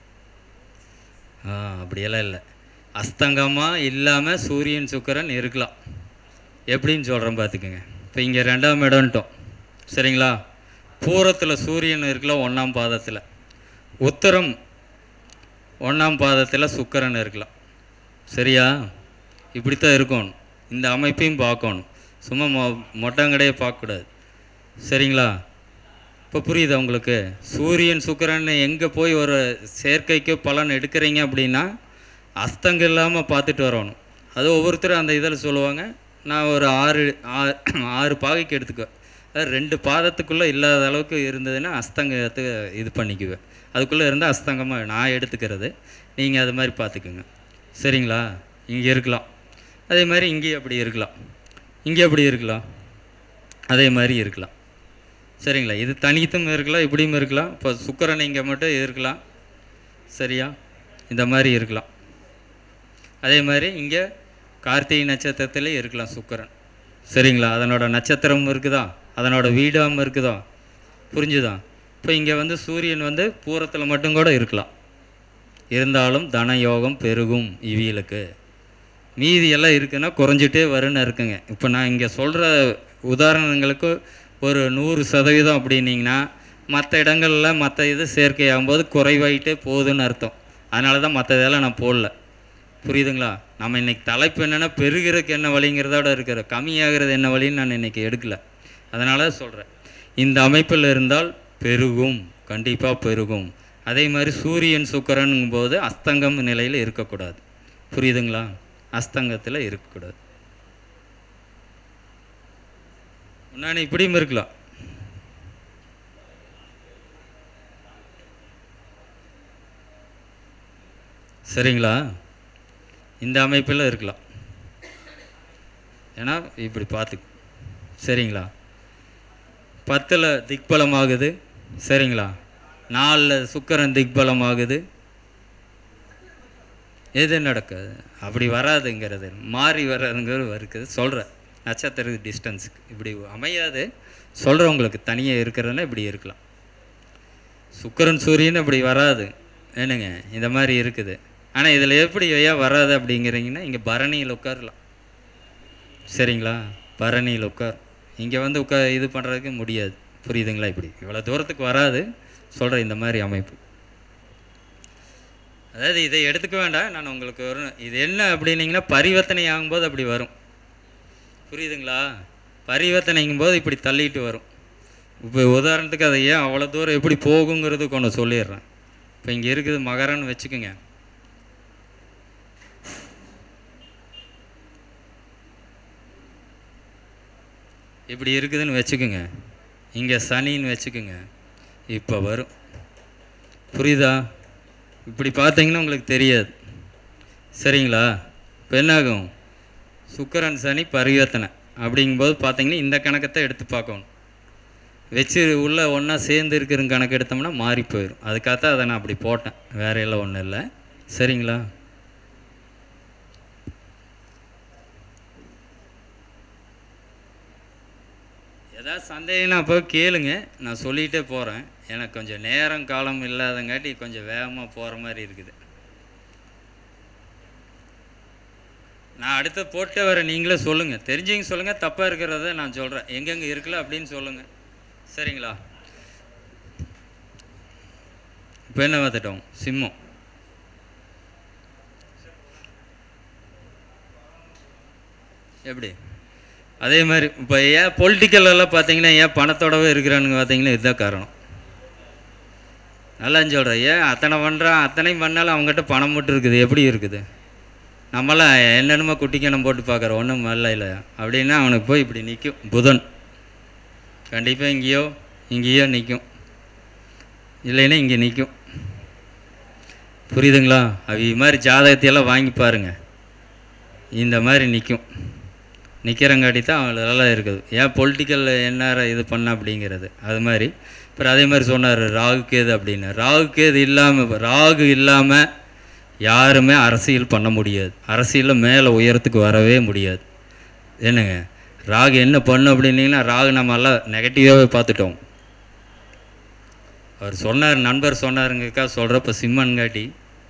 ஆ அப்படியெல்லாம் இல்லை அஸ்தங்கமாக இல்லாமல் சூரியன் சுக்கிரன் இருக்கலாம் எப்படின்னு சொல்கிறேன் பார்த்துக்குங்க இப்போ இங்கே ரெண்டாம் இடம்ட்டோம் சரிங்களா பூரத்தில் சூரியன் இருக்கலாம் ஒன்றாம் பாதத்தில் உத்தரம் ஒன்றாம் பாதத்தில் சுக்கிரன் இருக்கலாம் சரியா இப்படித்தான் இருக்கணும் இந்த அமைப்பையும் பார்க்கணும் சும்மா மொ மொட்டாங்கடையை பார்க்கக்கூடாது சரிங்களா இப்போ புரியுதா உங்களுக்கு சூரியன் சுக்கிரன் எங்கே போய் ஒரு சேர்க்கைக்கு பலன் எடுக்கிறீங்க அப்படின்னா அஸ்தங்க இல்லாமல் பார்த்துட்டு வரணும் அது ஒவ்வொருத்தரும் அந்த இதில் சொல்லுவாங்க நான் ஒரு ஆறு ஆறு ஆறு பாகைக்கு எடுத்துக்குவேன் அது ரெண்டு பாதத்துக்குள்ளே இல்லாத அளவுக்கு இருந்ததுன்னா அஸ்தங்கத்தை இது பண்ணிக்குவேன் அதுக்குள்ளே இருந்தால் அஸ்தங்கமாக நான் எடுத்துக்கிறது நீங்கள் அது மாதிரி பார்த்துக்குங்க சரிங்களா இங்கே இருக்கலாம் அதே மாதிரி இங்கேயும் அப்படி இருக்கலாம் இங்கே அப்படி இருக்கலாம் அதே மாதிரி இருக்கலாம் சரிங்களா இது தனித்தும் இருக்கலாம் இப்படியும் இருக்கலாம் இப்போ சுக்கரன் இங்கே மட்டும் இருக்கலாம் சரியா இந்த மாதிரி இருக்கலாம் அதே மாதிரி இங்கே கார்த்திகை நட்சத்திரத்திலே இருக்கலாம் சுக்கரன் சரிங்களா அதனோட நட்சத்திரம் இருக்குதா அதனோட வீடாம் இருக்குதா புரிஞ்சுதா இப்போ இங்கே வந்து சூரியன் வந்து பூரத்தில் மட்டும் கூட இருக்கலாம் இருந்தாலும் தன யோகம் பெருகும் இவியலுக்கு மீதி எல்லாம் இருக்குன்னா குறைஞ்சிட்டே வரும்னு இருக்குங்க இப்போ நான் இங்கே சொல்கிற உதாரணங்களுக்கு ஒரு நூறு சதவீதம் அப்படின்னீங்கன்னா மற்ற இடங்களில் மற்ற இது சேர்க்கையாகும்போது குறைவாயிட்டே போகுதுன்னு அர்த்தம் அதனால தான் மற்ற இதெல்லாம் நான் போடல புரியுதுங்களா நம்ம இன்னைக்கு தலைப்பு என்னென்னா பெருகிறதுக்கு என்ன வழிங்கிறதோட இருக்கிற கம்மியாகிறது என்ன வழின்னு நான் இன்னைக்கு எடுக்கல அதனால சொல்கிறேன் இந்த அமைப்பில் இருந்தால் பெருகும் கண்டிப்பாக பெருகும் அதே மாதிரி சூரியன் சுக்கரனுங்கும் போது அஸ்தங்கம் நிலையில் இருக்கக்கூடாது புரியுதுங்களா அஸ்தங்கத்தில் இருக்கக்கூடாது முன்னாடி இப்படியும் இருக்கலாம் சரிங்களா இந்த அமைப்பில் இருக்கலாம் ஏன்னா இப்படி பார்த்து சரிங்களா பத்தில் திக்பலம் ஆகுது சரிங்களா நாலில் சுக்கரன் திக்பலம் ஆகுது எது நடக்காது அப்படி வராதுங்கிறது மாறி வராதுங்கிறது இருக்குது சொல்கிறேன் நட்சத்திர டிஸ்டன்ஸுக்கு இப்படி அமையாது சொல்கிறவங்களுக்கு தனியாக இருக்கிறதுனா இப்படி இருக்கலாம் சுக்கரன் சூரியன் இப்படி வராது என்னங்க இந்த மாதிரி இருக்குது ஆனால் இதில் எப்படி ஏன் வராது அப்படிங்கிறீங்கன்னா இங்கே பரணியில் உட்காரலாம் சரிங்களா பரணியில் உட்கார் இங்கே வந்து உட்கா இது பண்ணுறதுக்கு முடியாது புரியுதுங்களா இப்படி இவ்வளோ தூரத்துக்கு வராது சொல்கிறேன் இந்த மாதிரி அமைப்பு அதாவது இதை எடுத்துக்க வேண்டாம் நான் உங்களுக்கு ஒரு இது என்ன அப்படின்னீங்கன்னா பரிவர்த்தனை ஆகும்போது அப்படி வரும் புரியுதுங்களா பரிவர்த்தனைங்கும் போது இப்படி தள்ளிட்டு வரும் இப்போ உதாரணத்துக்கு அதை ஏன் அவ்வளோ தூரம் எப்படி போகுங்கிறது கொண்டு சொல்லிடுறேன் இப்போ இங்கே இருக்குது மகரன்னு வச்சுக்கோங்க இப்படி இருக்குதுன்னு வச்சுக்கோங்க இங்கே சனின்னு வச்சுக்கோங்க இப்போ வரும் புரியுதா இப்படி பார்த்தீங்கன்னா உங்களுக்கு தெரியாது சரிங்களா இப்போ என்னாகும் சுக்கிரன் சனி பரிவர்த்தனை அப்படிங்கும்போது பார்த்தீங்கன்னா இந்த கணக்கத்தை எடுத்து பார்க்கணும் வச்சு உள்ள ஒன்றா சேர்ந்து இருக்கிற கணக்கு எடுத்தோம்னா மாறி போயிடும் அதுக்காகத்தான் அதை நான் அப்படி போட்டேன் வேற எல்லாம் ஒன்றும் இல்லை சரிங்களா ஏதாவது சந்தேகம்னா அப்போ கேளுங்க நான் சொல்லிகிட்டே போகிறேன் எனக்கு கொஞ்சம் நேரம் காலம் இல்லாதங்காட்டி கொஞ்சம் வேகமாக போகிற மாதிரி இருக்குது நான் அடுத்து போட்டு வர நீங்களே சொல்லுங்கள் தெரிஞ்சவங்க சொல்லுங்கள் தப்பாக இருக்கிறத நான் சொல்கிறேன் எங்கெங்கே இருக்குல்ல அப்படின்னு சொல்லுங்கள் சரிங்களா இப்போ என்ன பார்த்துட்டோம் சிம்மம் எப்படி அதே மாதிரி இப்போ ஏன் பொலிட்டிக்கல் எல்லாம் பார்த்தீங்கன்னா ஏன் பணத்தோடவே இருக்கிறானுங்க பார்த்தீங்கன்னா இதுதான் காரணம் நல்லா சொல்கிறேன் ஏன் அத்தனை பண்ணுறான் அத்தனையும் பண்ணாலும் அவங்ககிட்ட பணம் மட்டும் இருக்குது எப்படி இருக்குது நம்மளாம் என்னென்னமோ குட்டிக்கணம் போட்டு பார்க்குறோம் ஒன்றும் நல்ல இல்லை அப்படின்னா அவனுக்கு போய் இப்படி நிற்கும் புதன் கண்டிப்பாக இங்கேயோ இங்கேயோ நிற்கும் இல்லைன்னா இங்கே நிற்கும் புரியுதுங்களா அவி மாதிரி ஜாதகத்தையெல்லாம் வாங்கி பாருங்கள் இந்த மாதிரி நிற்கும் நிற்கிறங்காட்டி தான் அவங்களெல்லாம் இருக்குது ஏன் பொலிட்டிக்கல் என்ன இது பண்ண அப்படிங்கிறது அது மாதிரி அப்புறம் அதே மாதிரி சொன்னார் ராகு கேது அப்படின்னு ராகு கேது இல்லாமல் ராகு இல்லாமல் யாருமே அரசியல் பண்ண முடியாது அரசியலில் மேலே உயரத்துக்கு வரவே முடியாது என்னங்க ராகு என்ன பண்ணு அப்படின்னீங்கன்னா ராகு நம்ம எல்லாம் நெகட்டிவாகவே பார்த்துட்டோம் அவர் சொன்னார் நண்பர் சொன்னாருங்கக்கா சொல்கிறப்ப சிம்மன்காட்டி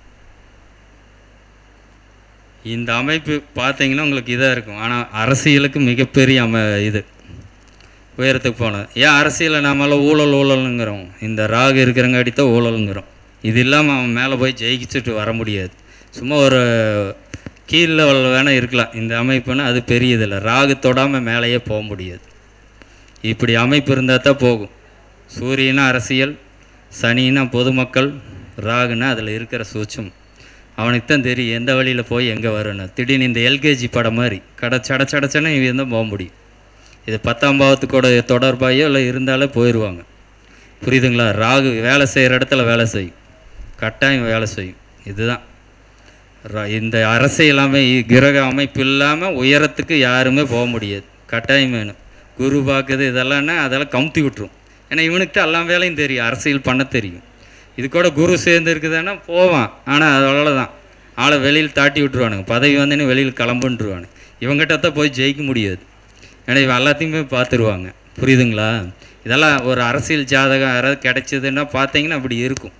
இந்த அமைப்பு பார்த்தீங்கன்னா உங்களுக்கு இதாக இருக்கும் ஆனால் அரசியலுக்கு மிகப்பெரிய அம இது உயரத்துக்கு போனது ஏன் அரசியலில் நாமெல்லாம் ஊழல் ஊழலுங்கிறோம் இந்த ராகு இருக்கிறங்காட்டி தான் ஊழலுங்கிறோம் இது இல்லாமல் அவன் மேலே போய் ஜெயிச்சுட்டு வர முடியாது சும்மா ஒரு கீழ் லெவலில் வேணால் இருக்கலாம் இந்த அமைப்புன்னா அது பெரியதில்லை ராகு தொடாமல் மேலேயே போக முடியாது இப்படி அமைப்பு இருந்தால் தான் போகும் சூரியனா அரசியல் சனின்னா பொதுமக்கள் ராகுனா அதில் இருக்கிற சூட்சம் அவனுக்கு தான் தெரியும் எந்த வழியில் போய் எங்கே வரணும் திடீர்னு இந்த எல்கேஜி படம் மாதிரி கடை சட சடச்சனை இவன் தான் போக முடியும் இது பத்தாம் பாவத்துக்கூட தொடர்பாயோ இல்லை இருந்தாலே போயிடுவாங்க புரியுதுங்களா ராகு வேலை செய்கிற இடத்துல வேலை செய்யும் கட்டாயம் வேலை செய்யும் இதுதான் ர- இந்த அரசியல் அமை கிரக அமைப்பு இல்லாமல் உயரத்துக்கு யாருமே போக முடியாது கட்டாயம் வேணும் குரு பார்க்குது இதெல்லாம்னா அதெல்லாம் கமுத்தி விட்டுரும் ஏன்னா இவனுக்கு தான் எல்லா வேலையும் தெரியும் அரசியல் பண்ண தெரியும் இது கூட குரு சேர்ந்து இருக்குதுன்னா போவான் ஆனால் அதனால தான் ஆளை வெளியில் தாட்டி விட்டுருவானுங்க பதவி வந்தேன்னு வெளியில் கிளம்புன்றுவானுங்க இவங்ககிட்ட தான் போய் ஜெயிக்க முடியாது ஏன்னா இவன் எல்லாத்தையுமே பார்த்துருவாங்க புரியுதுங்களா இதெல்லாம் ஒரு அரசியல் ஜாதகம் யாராவது கிடைச்சதுன்னா பார்த்தீங்கன்னா அப்படி இருக்கும்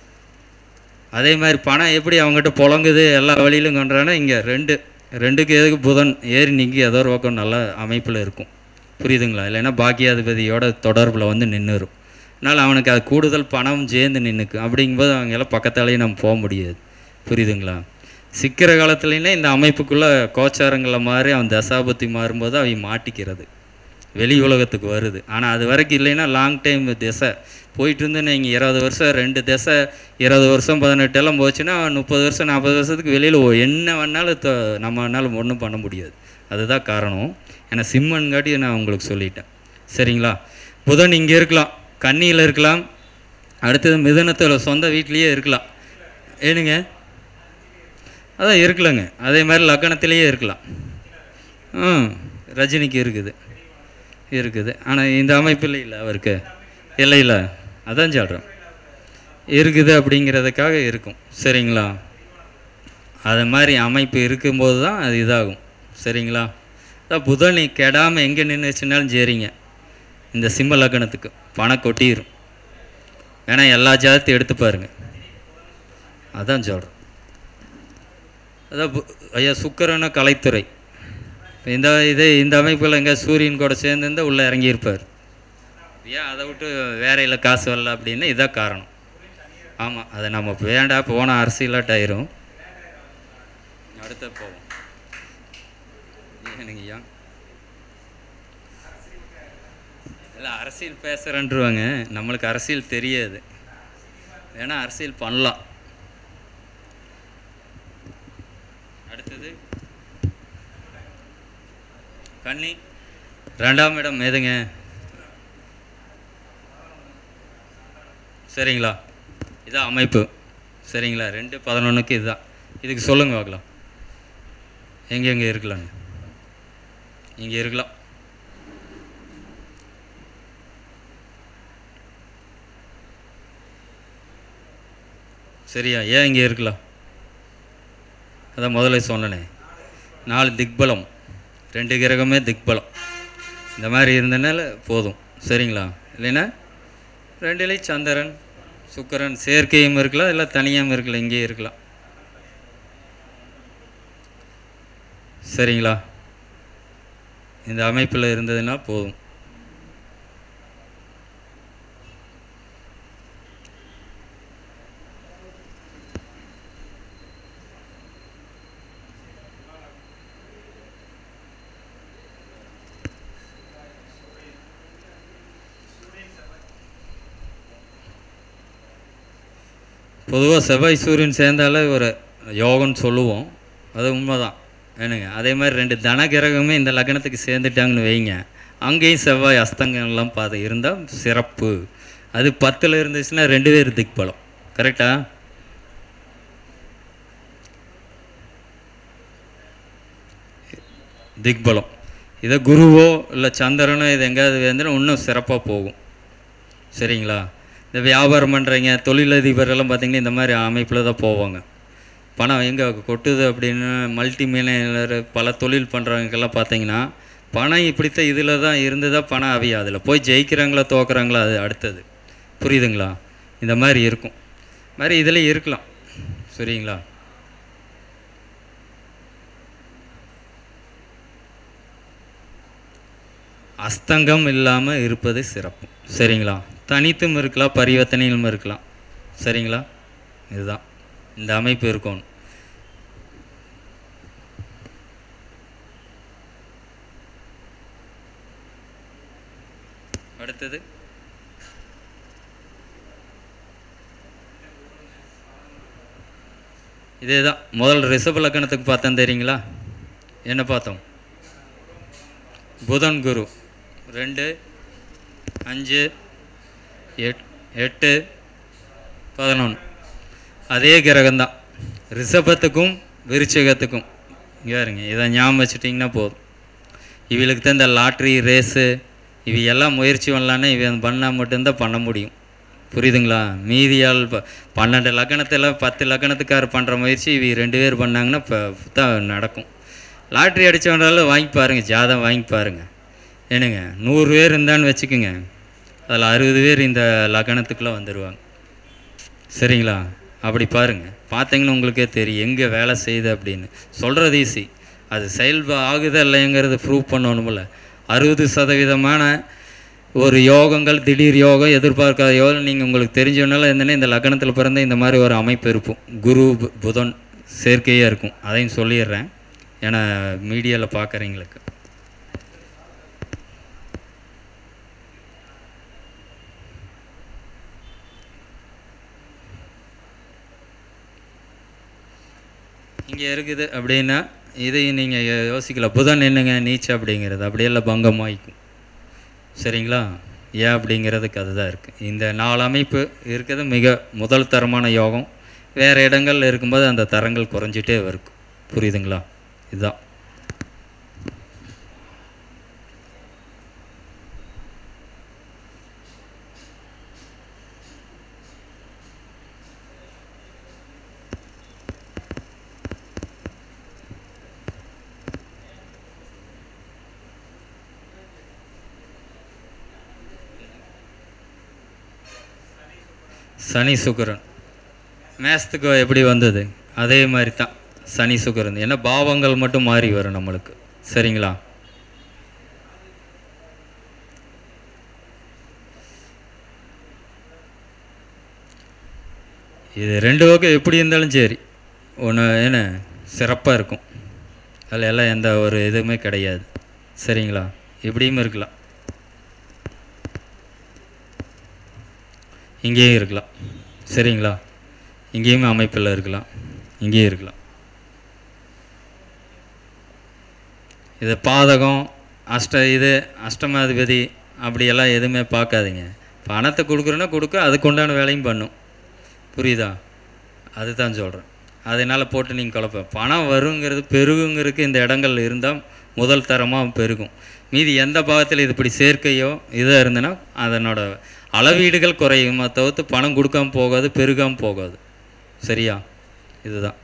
அதே மாதிரி பணம் எப்படி அவங்ககிட்ட புழங்குது எல்லா வழியிலும் கொண்டுறானா இங்கே ரெண்டு ரெண்டுக்கு எதுக்கு புதன் ஏறி நிற்கி ஏதோ ஒரு பக்கம் நல்ல அமைப்பில் இருக்கும் புரியுதுங்களா இல்லைன்னா பாக்கியாதிபதியோட தொடர்பில் வந்து நின்றுரும் அதனால் அவனுக்கு அது கூடுதல் பணம் சேர்ந்து நின்றுக்கு அப்படிங்கும்போது அவங்க எல்லாம் பக்கத்தாலேயே நம்ம போக முடியாது புரியுதுங்களா சிக்கிற காலத்துலேயுமே இந்த அமைப்புக்குள்ளே கோச்சாரங்களில் மாறி அவன் தசாபத்தி மாறும்போது அவங்க மாட்டிக்கிறது வெளி உலகத்துக்கு வருது ஆனால் அது வரைக்கும் இல்லைன்னா லாங் டைம் திசை போயிட்டு இருந்து நீங்கள் இருபது வருஷம் ரெண்டு திசை இருபது வருஷம் பதினெட்டு எல்லாம் போச்சுன்னா முப்பது வருஷம் நாற்பது வருஷத்துக்கு வெளியில் என்ன வேணாலும் த- நம்ம வேணாலும் ஒன்றும் பண்ண முடியாது அதுதான் காரணம் ஏன்னா சிம்மன்காட்டி நான் உங்களுக்கு சொல்லிட்டேன் சரிங்களா புதன் இங்கே இருக்கலாம் கன்னியில் இருக்கலாம் அடுத்தது மிதுனத்தில் சொந்த வீட்லேயே இருக்கலாம் ஏனுங்க அதான் இருக்கலங்க அதே மாதிரி லக்கணத்திலேயே இருக்கலாம் ம் ரஜினிக்கு இருக்குது இருக்குது ஆனால் இந்த அமைப்பில் இல்லை அவருக்கு இல்லை இல்லை அதான் சொல்கிறேன் இருக்குது அப்படிங்கிறதுக்காக இருக்கும் சரிங்களா அது மாதிரி அமைப்பு இருக்கும்போது தான் அது இதாகும் சரிங்களா அதான் புதனி கெடாமல் எங்கே நின்றுச்சுனாலும் சரிங்க இந்த சிம்ம லக்னத்துக்கு பணம் கொட்டிடும் வேணா எல்லா ஜாதத்தையும் எடுத்து பாருங்க அதான் சொல்கிறேன் அதான் பு- ஐயா சுக்கரன கலைத்துறை இந்த இது இந்த அமைப்பில் எங்கே சூரியன் கூட சேர்ந்துருந்தா உள்ளே இறங்கியிருப்பார் ஏன் அதை விட்டு வேறையில் காசு வரல அப்படின்னு இதான் காரணம் ஆமாம் அதை நம்ம வேண்டா போன அரசியலாட்டாயிரும் அடுத்த போவோம் ஏனுங்க ஐயா இல்லை அரசியல் பேசுகிறேன்ருவாங்க நம்மளுக்கு அரசியல் தெரியாது வேணா அரசியல் பண்ணலாம் அடுத்தது கன்னி ரெண்டாம் இடம் எதுங்க சரிங்களா இதான் அமைப்பு சரிங்களா ரெண்டு பதினொன்றுக்கு இதுதான் இதுக்கு சொல்லுங்க பார்க்கலாம் எங்கே எங்கே இருக்கலாங்க இங்கே இருக்கலாம் சரியா ஏன் இங்கே இருக்கலாம் அதான் முதல்ல சொன்னனே நாலு திக்பலம் ரெண்டு கிரகமே திக்பலம் இந்த மாதிரி இருந்தனால போதும் சரிங்களா இல்லைன்னா ரெண்டுலேயும் சந்திரன் சுக்கிரன் சேர்க்கையும் இருக்கலாம் இல்லை தனியாகவும் இருக்கலாம் இங்கேயே இருக்கலாம் சரிங்களா இந்த அமைப்பில் இருந்ததுன்னா போதும் பொதுவாக செவ்வாய் சூரியன் சேர்ந்தாலே ஒரு யோகம்னு சொல்லுவோம் அது உண்மைதான் வேணுங்க அதே மாதிரி ரெண்டு தன கிரகமே இந்த லக்னத்துக்கு சேர்ந்துட்டாங்கன்னு வைங்க அங்கேயும் செவ்வாய் அஸ்தங்கம்லாம் பார்த்து இருந்தால் சிறப்பு அது பத்தில் இருந்துச்சுன்னா ரெண்டு பேர் திக்பலம் கரெக்டா திக்பலம் இதை குருவோ இல்லை சந்திரனோ இது எங்கேயாவது வந்து இன்னும் சிறப்பாக போகும் சரிங்களா இந்த வியாபாரம் பண்ணுறீங்க தொழிலதிபரெல்லாம் பார்த்தீங்கன்னா இந்த மாதிரி அமைப்பில் தான் போவாங்க பணம் எங்கே கொட்டுது அப்படின்னு மல்டி மில்லியனர் பல தொழில் பண்ணுறவங்கெல்லாம் பார்த்தீங்கன்னா பணம் இப்படித்தான் இதில் தான் இருந்து தான் பணம் அவியும் அதில் போய் ஜெயிக்கிறாங்களா தோக்குறாங்களா அது அடுத்தது புரியுதுங்களா இந்த மாதிரி இருக்கும் மாதிரி இதில் இருக்கலாம் சரிங்களா அஸ்தங்கம் இல்லாமல் இருப்பது சிறப்பு சரிங்களா தனித்தும் இருக்கலாம் பரிவர்த்தனையிலும் இருக்கலாம் சரிங்களா இதுதான் இந்த அமைப்பு இருக்கணும் அடுத்தது இதே தான் முதல் ரிஷப லக்கணத்துக்கு பார்த்தோம் தெரியுங்களா என்ன பார்த்தோம் புதன் குரு ரெண்டு அஞ்சு எட் எட்டு பதினொன்று அதே கிரகம்தான் ரிஷபத்துக்கும் விருச்சிகத்துக்கும் இங்கே இருங்க இதை ஞாபகம் வச்சுட்டிங்கன்னா போதும் இவளுக்கு தான் இந்த லாட்ரி ரேஸு இவ எல்லாம் முயற்சி பண்ணலான்னு இவன் பண்ணால் மட்டும்தான் பண்ண முடியும் புரியுதுங்களா மீதியால் இப்போ பன்னெண்டு லக்கணத்தில் பத்து லக்கணத்துக்கார பண்ணுற முயற்சி இவ ரெண்டு பேர் பண்ணாங்கன்னா இப்போ தான் நடக்கும் லாட்ரி அடித்தவனால வாங்கி பாருங்கள் ஜாதம் வாங்கி பாருங்கள் என்னங்க நூறு பேர் இருந்தான்னு வச்சுக்கோங்க அதில் அறுபது பேர் இந்த லக்கணத்துக்குள்ளே வந்துடுவாங்க சரிங்களா அப்படி பாருங்கள் பார்த்தீங்கன்னா உங்களுக்கே தெரியும் எங்கே வேலை செய்யுது அப்படின்னு சொல்கிறது ஈஸி அது செயல்பா ஆகுதா இல்லைங்கிறது ப்ரூவ் பண்ணணுமில்ல அறுபது சதவீதமான ஒரு யோகங்கள் திடீர் யோகம் எதிர்பார்க்காத யோகம் நீங்கள் உங்களுக்கு தெரிஞ்சவனால இருந்தனே இந்த லக்னத்தில் பிறந்த இந்த மாதிரி ஒரு அமைப்பு இருக்கும் குரு பு- புதன் சேர்க்கையாக இருக்கும் அதையும் சொல்லிடுறேன் ஏன்னா மீடியாவில் பார்க்குறீங்களுக்கு இங்கே இருக்குது அப்படின்னா இதையும் நீங்கள் யோசிக்கலாம் புதன் என்னங்க நீச்சு அப்படிங்கிறது அப்படியெல்லாம் பங்கமாயிக்கும் சரிங்களா ஏன் அப்படிங்கிறதுக்கு அதுதான் இருக்குது இந்த நாலு அமைப்பு இருக்கிறது மிக முதல் தரமான யோகம் வேறு இடங்கள்ல இருக்கும்போது அந்த தரங்கள் குறைஞ்சிட்டே இருக்கும் புரியுதுங்களா இதுதான் சனி சுக்கிரன் மேசத்துக்கு எப்படி வந்தது அதே மாதிரி தான் சனி சுக்கிரன் ஏன்னா பாவங்கள் மட்டும் மாறி வரும் நம்மளுக்கு சரிங்களா இது ரெண்டு பக்கம் எப்படி இருந்தாலும் சரி ஒன்று என்ன சிறப்பாக இருக்கும் அதில் எல்லாம் எந்த ஒரு இதுவுமே கிடையாது சரிங்களா இப்படியும் இருக்கலாம் இங்கேயும் இருக்கலாம் சரிங்களா இங்கேயுமே அமைப்பில் இருக்கலாம் இங்கேயும் இருக்கலாம் இது பாதகம் அஷ்ட இது அஷ்டமாதிபதி அப்படியெல்லாம் எதுவுமே பார்க்காதீங்க பணத்தை கொடுக்குறோன்னா கொடுக்க அதுக்கு உண்டான வேலையும் பண்ணும் புரியுதா அதுதான் சொல்கிறேன் அதனால் போட்டு நீங்கள் குழப்ப பணம் வருங்கிறது பெருகுங்கிறதுக்கு இந்த இடங்கள் இருந்தால் முதல் தரமாக பெருகும் மீதி எந்த பாகத்தில் இது இப்படி சேர்க்கையோ இதாக இருந்ததுன்னா அதனோட அளவீடுகள் குறையுமா தவிர்த்து பணம் கொடுக்காம போகாது பெருகாம போகாது சரியா இதுதான்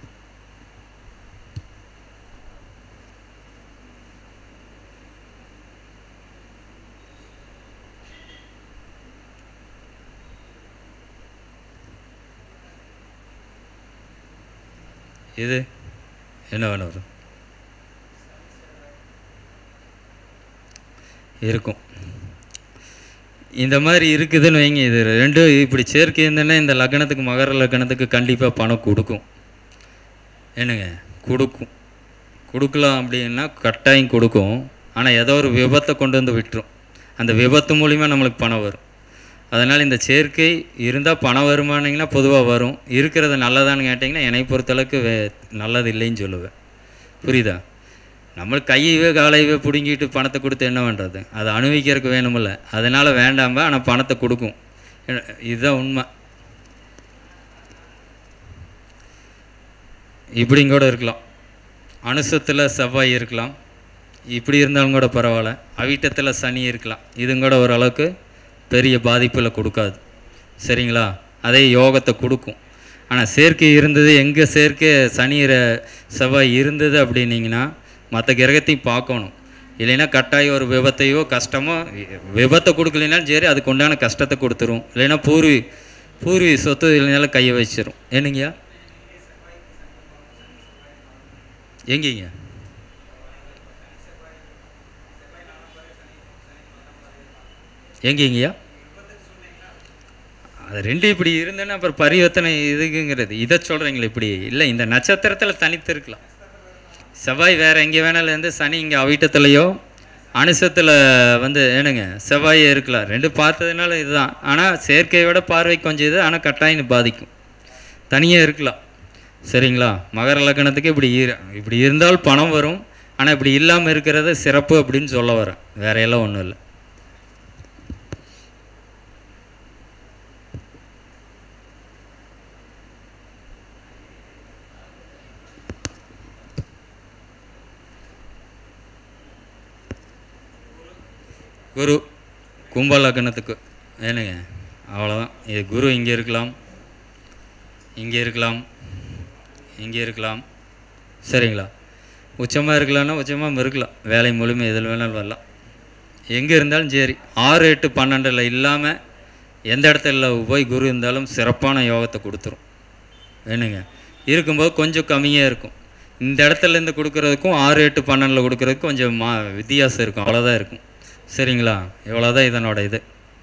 இது என்ன வேணும் வரும் இருக்கும் இந்த மாதிரி இருக்குதுன்னு வைங்க இது ரெண்டு இப்படி சேர்க்கை இருந்தேன்னா இந்த லக்னத்துக்கு மகர லக்னத்துக்கு கண்டிப்பாக பணம் கொடுக்கும் என்னங்க கொடுக்கும் கொடுக்கலாம் அப்படின்னா கட்டாயம் கொடுக்கும் ஆனால் ஏதோ ஒரு விபத்தை கொண்டு வந்து விட்டுரும் அந்த விபத்து மூலிமா நம்மளுக்கு பணம் வரும் அதனால் இந்த சேர்க்கை இருந்தால் பணம் வருமானங்கன்னா பொதுவாக வரும் இருக்கிறது நல்லதான்னு கேட்டிங்கன்னா என்னை பொறுத்தளவுக்கு வே நல்லது இல்லைன்னு சொல்லுவேன் புரியுதா நம்ம கையவே காலையவே பிடுங்கிட்டு பணத்தை கொடுத்து என்ன பண்ணுறது அதை அனுபவிக்கிறதுக்கு வேணுமில்ல அதனால் வேண்டாம்ப ஆனால் பணத்தை கொடுக்கும் ஏன்னா, இதுதான் உண்மை இப்படிங்க கூட இருக்கலாம் அனுசத்தில் செவ்வாய் இருக்கலாம் இப்படி இருந்தாலும் கூட பரவாயில்ல அவிட்டத்தில் சனி இருக்கலாம் இதும் கூட ஓரளவுக்கு பெரிய பாதிப்பில் கொடுக்காது சரிங்களா அதே யோகத்தை கொடுக்கும் ஆனால் சேர்க்கை இருந்தது எங்கே சேர்க்கை சனி ர- செவ்வாய் இருந்தது அப்படின்னீங்கன்னா மற்ற கிரகத்தையும் பார்க்கணும் இல்லைன்னா கட்டாயம் ஒரு விபத்தையோ கஷ்டமோ வி- விபத்தை கொடுக்கலைனாலும் சரி அதுக்கு உண்டான கஷ்டத்தை கொடுத்துரும் இல்லைன்னா பூர்வீ பூர்வீ சொத்து இல்லைனாலும் கையை வச்சிரும் என்னங்கய்யா எங்கேங்க எங்கேங்கய்யா அது ரெண்டு இப்படி இருந்தேன்னா அப்புறம் பரிவர்த்தனை இதுக்குங்கிறது இதை சொல்கிறீங்களே இப்படி இல்லை இந்த நட்சத்திரத்தில் தனித்து இருக்கலாம் செவ்வாய் வேறு எங்கே வேணாலும் இருந்து சனி இங்கே அவிட்டத்துலேயோ அனுசத்தில் வந்து ஏனுங்க செவ்வாயே இருக்கலாம் ரெண்டு பார்த்ததுனால இதுதான் ஆனால் செயற்கையோட பார்வை கொஞ்சம் இது ஆனால் கட்டாயம் பாதிக்கும் தனியாக இருக்கலாம் சரிங்களா மகர லக்னத்துக்கு இப்படி இரு இப்படி இருந்தால் பணம் வரும் ஆனால் இப்படி இல்லாமல் இருக்கிறது சிறப்பு அப்படின்னு சொல்ல வரேன் வேற எல்லாம் ஒன்றும் இல்லை குரு கும்ப லக்னத்துக்கு ஏனுங்க அவ்வளோதான் இது குரு இங்கே இருக்கலாம் இங்கே இருக்கலாம் இங்கே இருக்கலாம் சரிங்களா உச்சமாக இருக்கலாம்னா உச்சமாக இருக்கலாம் வேலை முழுமை எதில் வேணாலும் வரலாம் எங்கே இருந்தாலும் சரி ஆறு எட்டு பன்னெண்டில் இல்லாமல் எந்த இடத்துல போய் குரு இருந்தாலும் சிறப்பான யோகத்தை கொடுத்துரும் வேணுங்க இருக்கும்போது கொஞ்சம் கம்மியாக இருக்கும் இந்த இடத்துல இருந்து கொடுக்கறதுக்கும் ஆறு எட்டு பன்னெண்டில் கொடுக்கறதுக்கும் கொஞ்சம் மா வித்தியாசம் இருக்கும் அவ்வளோதான் இருக்கும் சரிங்களா இவ்வளோதான் இதனோட இது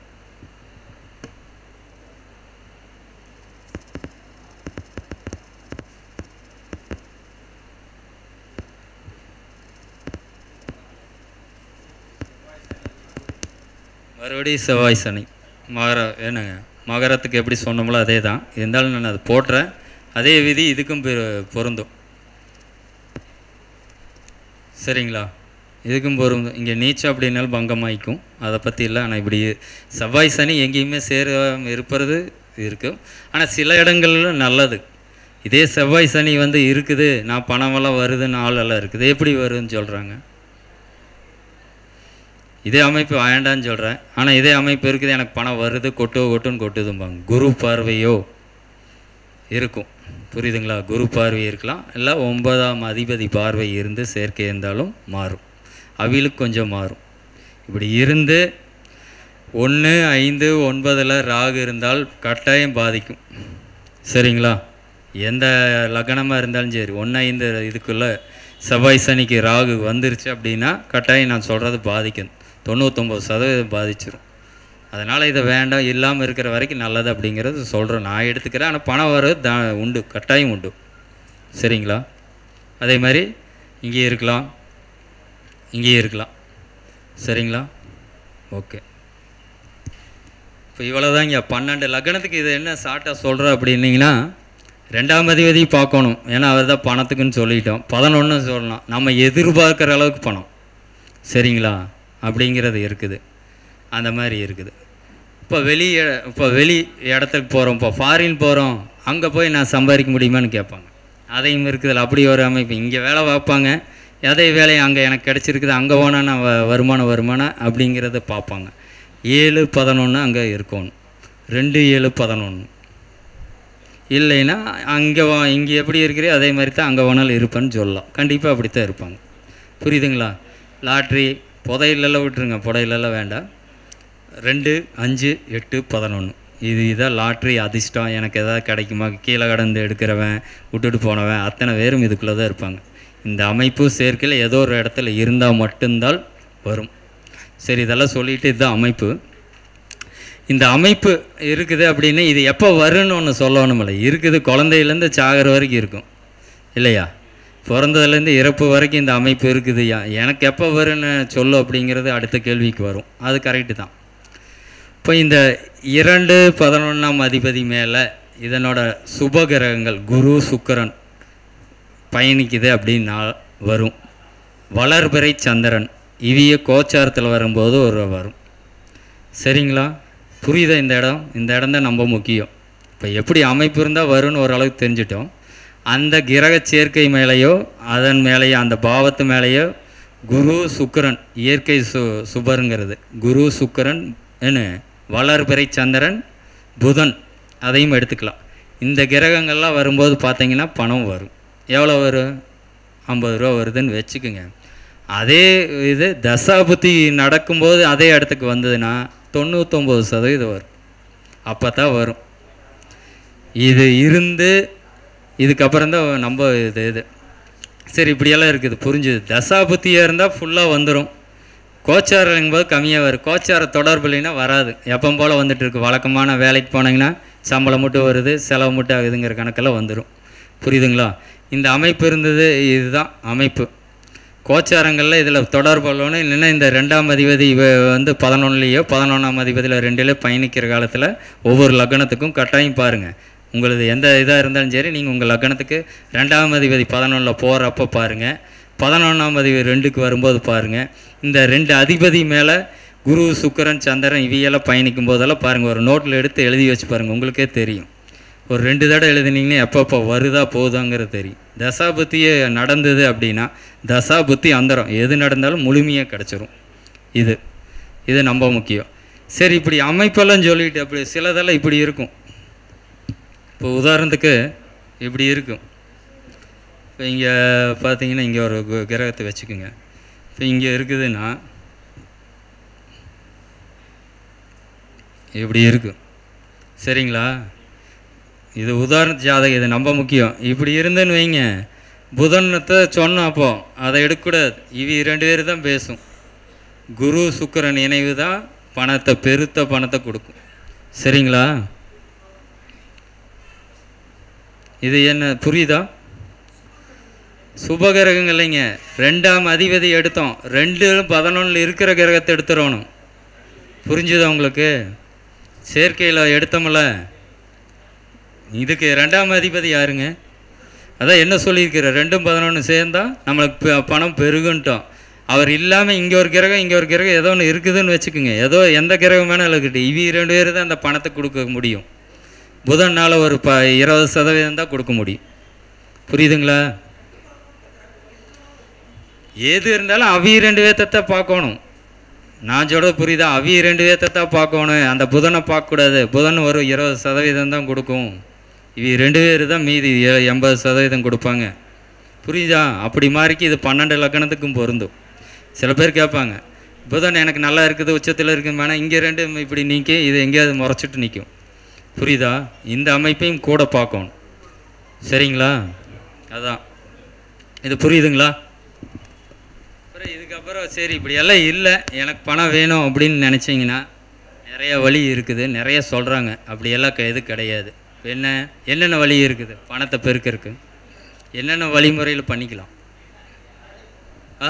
மறுபடியும் செவ்வாய் சனி மகர என்னங்க மகரத்துக்கு எப்படி சொன்னோமோ அதே தான் இருந்தாலும் நான் அது போட்டுறேன் அதே விதி இதுக்கும் பெ- பொருந்தும் சரிங்களா இதுக்கும் பொருந்தும் இங்கே நீச்சம் அப்படின்னாலும் பங்கமாயிக்கும் அதை பற்றி இல்லை ஆனால் இப்படி செவ்வாய் சனி எங்கேயுமே சேராம இருப்பது இருக்கும் ஆனால் சில இடங்கள்ல நல்லது இதே செவ்வாய் சனி வந்து இருக்குது நான் பணமெல்லாம் வருதுன்னு ஆளெல்லாம் இருக்குது எப்படி வருதுன்னு சொல்கிறாங்க இதே அமைப்பு வேண்டான்னு சொல்கிறேன் ஆனால் இதே அமைப்பு இருக்குது எனக்கு பணம் வருது கொட்டு கொட்டுன்னு கொட்டுதும்பாங்க குரு பார்வையோ இருக்கும் புரியுதுங்களா குரு பார்வை இருக்கலாம் இல்லை ஒன்பதாம் அதிபதி பார்வை இருந்து சேர்க்கை இருந்தாலும் மாறும் அவிலுக்கு கொஞ்சம் மாறும் இப்படி இருந்து ஒன்று ஐந்து ஒன்பதில் ராகு இருந்தால் கட்டாயம் பாதிக்கும் சரிங்களா எந்த லக்னமாக இருந்தாலும் சரி ஒன்று ஐந்து இதுக்குள்ளே செவ்வாய் சனிக்கு ராகு வந்துருச்சு அப்படின்னா கட்டாயம் நான் சொல்கிறது பாதிக்கும் தொண்ணூத்தொம்பது சதவீதம் பாதிச்சிரும் அதனால் இதை வேண்டாம் இல்லாமல் இருக்கிற வரைக்கும் நல்லது அப்படிங்கிறது சொல்கிறேன் நான் எடுத்துக்கிறேன் ஆனால் பணம் வர த உண்டு கட்டாயம் உண்டு சரிங்களா அதே மாதிரி இங்கே இருக்கலாம் இங்கேயே இருக்கலாம் சரிங்களா ஓகே இப்போ இவ்வளோதான் இங்கே பன்னெண்டு லக்னத்துக்கு இது என்ன ஷார்ட்டாக சொல்கிறேன் அப்படின்னீங்கன்னா ரெண்டாம் அதிபதி பார்க்கணும் ஏன்னா அவர் தான் பணத்துக்குன்னு சொல்லிட்டோம் பதினொன்று சொல்லலாம் நம்ம எதிர்பார்க்குற அளவுக்கு பணம் சரிங்களா அப்படிங்கிறது இருக்குது அந்த மாதிரி இருக்குது இப்போ வெளி இட- இப்போ வெளி இடத்துக்கு போகிறோம் இப்போ ஃபாரின் போகிறோம் அங்கே போய் நான் சம்பாதிக்க முடியுமான்னு கேட்பாங்க அதையும் இருக்குதுல்ல அப்படி ஒரு அமைப்பு இங்கே வேலை பார்ப்பாங்க எதை வேலையை அங்கே எனக்கு கிடச்சிருக்குது அங்கே போனால் நான் வ- வருமானம் வருமானம் அப்படிங்கிறத பார்ப்பாங்க ஏழு பதினொன்று அங்கே இருக்கணும் ரெண்டு ஏழு பதினொன்று இல்லைன்னா அங்கே இங்கே எப்படி இருக்கிறே அதே மாதிரி தான் அங்கே வேணாலும் இருப்பேன்னு சொல்லலாம் கண்டிப்பாக அப்படி தான் இருப்பாங்க புரியுதுங்களா லாட்ரி புதையிலெல்லாம் விட்டுருங்க புதையிலெல்லாம் வேண்டாம் ரெண்டு அஞ்சு எட்டு பதினொன்று இது இதான் லாட்ரி அதிர்ஷ்டம் எனக்கு எதாவது கிடைக்குமா கீழே கடந்து எடுக்கிறவன் விட்டுட்டு போனவன் அத்தனை பேரும் இதுக்குள்ளே தான் இருப்பாங்க இந்த அமைப்பு சேர்க்கையில் ஏதோ ஒரு இடத்துல இருந்தால் மட்டும்தான் வரும் சரி இதெல்லாம் சொல்லிட்டு இதுதான் அமைப்பு இந்த அமைப்பு இருக்குது அப்படின்னு இது எப்போ வரும்னு ஒன்று சொல்லணுமில்ல இருக்குது குழந்தையிலேருந்து சாகிற வரைக்கும் இருக்கும் இல்லையா பிறந்ததுலேருந்து இறப்பு வரைக்கும் இந்த அமைப்பு இருக்குதுயா எனக்கு எப்போ வரும்னு சொல்லு அப்படிங்கிறது அடுத்த கேள்விக்கு வரும் அது கரெக்டு தான் இப்போ இந்த இரண்டு பதினொன்றாம் அதிபதி மேலே இதனோட சுபகிரகங்கள் குரு சுக்கிரன் பயணிக்குது அப்படின்னா வரும் வளர்பிறை சந்திரன் இவிய கோச்சாரத்தில் வரும்போது ஒரு வரும் சரிங்களா புரியுதா இந்த இடம் இந்த இடம் தான் ரொம்ப முக்கியம் இப்போ எப்படி அமைப்பு இருந்தால் வரும்னு ஓரளவுக்கு தெரிஞ்சிட்டோம் அந்த கிரக சேர்க்கை மேலேயோ அதன் மேலேயோ அந்த பாவத்து மேலேயோ குரு சுக்கிரன் இயற்கை சு சுபருங்கிறது குரு சுக்கிரன் என்ன வளர்பிறை சந்திரன் புதன் அதையும் எடுத்துக்கலாம் இந்த கிரகங்கள்லாம் வரும்போது பார்த்தீங்கன்னா பணம் வரும் எவ்வளோ வரும் ஐம்பது ரூபா வருதுன்னு வச்சுக்கோங்க அதே இது தசாபுத்தி நடக்கும்போது அதே இடத்துக்கு வந்ததுன்னா தொண்ணூத்தொம்பது சதவீதம் வரும் அப்போ தான் வரும் இது இருந்து இதுக்கப்புறம் தான் நம்ம இது இது சரி இப்படியெல்லாம் இருக்குது புரிஞ்சுது தசாபுத்தியாக இருந்தால் ஃபுல்லாக வந்துடும் கோச்சாரம் போது கம்மியாக வரும் கோச்சார தொடர்பு இல்லைன்னா வராது எப்போ போல் வந்துட்டு இருக்கு வழக்கமான வேலைக்கு போனீங்கன்னா சம்பளம் மட்டும் வருது செலவு மட்டும் ஆகுதுங்கிற கணக்கெல்லாம் வந்துடும் புரியுதுங்களா இந்த அமைப்பு இருந்தது இதுதான் அமைப்பு கோச்சாரங்களில் இதில் தொடர்பு உள்ளவனு இல்லைன்னா இந்த ரெண்டாம் அதிபதி இவ வந்து பதினொன்றுலேயோ பதினொன்றாம் அதிபதியில் ரெண்டுலேயோ பயணிக்கிற காலத்தில் ஒவ்வொரு லக்னத்துக்கும் கட்டாயம் பாருங்கள் உங்களது எந்த இதாக இருந்தாலும் சரி நீங்கள் உங்கள் லக்னத்துக்கு ரெண்டாம் அதிபதி பதினொன்றில் போகிறப்ப பாருங்கள் பதினொன்றாம் அதிபதி ரெண்டுக்கு வரும்போது பாருங்கள் இந்த ரெண்டு அதிபதி மேலே குரு சுக்கிரன் சந்திரன் இவையெல்லாம் பயணிக்கும் போதெல்லாம் பாருங்கள் ஒரு நோட்டில் எடுத்து எழுதி வச்சு பாருங்கள் உங்களுக்கே தெரியும் ஒரு ரெண்டு தடவை எழுதுனீங்கன்னா எப்பப்போ வருதா போகுதாங்கிறது தெரியும் தசாபுத்தியே நடந்தது அப்படின்னா தசாபுத்தி அந்தரம் எது நடந்தாலும் முழுமையாக கிடச்சிரும் இது இது ரொம்ப முக்கியம் சரி இப்படி அமைப்பெல்லாம் சொல்லிட்டு அப்படி சிலதெல்லாம் இப்படி இருக்கும் இப்போ உதாரணத்துக்கு இப்படி இருக்கும் இப்போ இங்கே பார்த்தீங்கன்னா இங்கே ஒரு கு- கிரகத்தை வச்சுக்கோங்க இப்போ இங்கே இருக்குதுன்னா இப்படி இருக்கு சரிங்களா இது உதாரண ஜாதகம் இது ரொம்ப முக்கியம் இப்படி இருந்துன்னு வைங்க புதனத்தை சொன்னோம் அப்போ அதை எடுக்கக்கூடாது இவி ரெண்டு பேர் தான் பேசும் குரு சுக்கிரன் இணைவு தான் பணத்தை பெருத்த பணத்தை கொடுக்கும் சரிங்களா இது என்ன புரியுதா சுபகிரகங்கள் இல்லைங்க ரெண்டாம் அதிபதி எடுத்தோம் ரெண்டு பதினொன்றில் இருக்கிற கிரகத்தை எடுத்துடணும் புரிஞ்சுதா உங்களுக்கு சேர்க்கையில் எடுத்தோம்ல இதுக்கு ரெண்டாம் அதிபதி யாருங்க அதான் என்ன சொல்லியிருக்கிற ரெண்டும் பதினொன்று சேர்ந்தா நம்மளுக்கு ப- பணம் பெருகுன்ட்டோம் அவர் இல்லாமல் இங்கே ஒரு கிரகம் இங்கே ஒரு கிரகம் ஏதோ ஒன்று இருக்குதுன்னு வச்சுக்கோங்க ஏதோ எந்த கிரகம் வேணாலும் இருக்கட்டும் இவி ரெண்டு பேர் தான் அந்த பணத்தை கொடுக்க முடியும் புதனால் ஒரு ப இருபது சதவீதம் தான் கொடுக்க முடியும் புரியுதுங்களா எது இருந்தாலும் அவி ரெண்டு பேர்த்தத்தை பார்க்கணும் நான் சொல்கிறது புரியுதா அவி ரெண்டு பேர்த்தத்தான் பார்க்கணும் அந்த புதனை பார்க்கக்கூடாது புதன் ஒரு இருபது சதவீதம் தான் கொடுக்கும் இவ ரெண்டு பேர் தான் மீதி எ- எண்பது சதவீதம் கொடுப்பாங்க புரியுதா அப்படி மாதிரிக்கு இது பன்னெண்டு லக்கணத்துக்கும் பொருந்தும் சில பேர் கேட்பாங்க புதன் எனக்கு நல்லா இருக்குது உச்சத்தில் இருக்குது வேணால் இங்கே ரெண்டு இப்படி நீக்கி இது எங்கேயாவது முறைச்சிட்டு நிற்கும் புரியுதா இந்த அமைப்பையும் கூட பார்க்கணும் சரிங்களா அதான் இது புரியுதுங்களா அப்புறம் இதுக்கப்புறம் சரி இப்படி எல்லாம் இல்லை எனக்கு பணம் வேணும் அப்படின்னு நினச்சிங்கன்னா நிறைய வழி இருக்குது நிறைய சொல்கிறாங்க அப்படியெல்லாம் க- இது கிடையாது என்ன என்னென்ன வழி இருக்குது பணத்தை பெருக்கிறதுக்கு என்னென்ன வழிமுறையில் பண்ணிக்கலாம் ஆ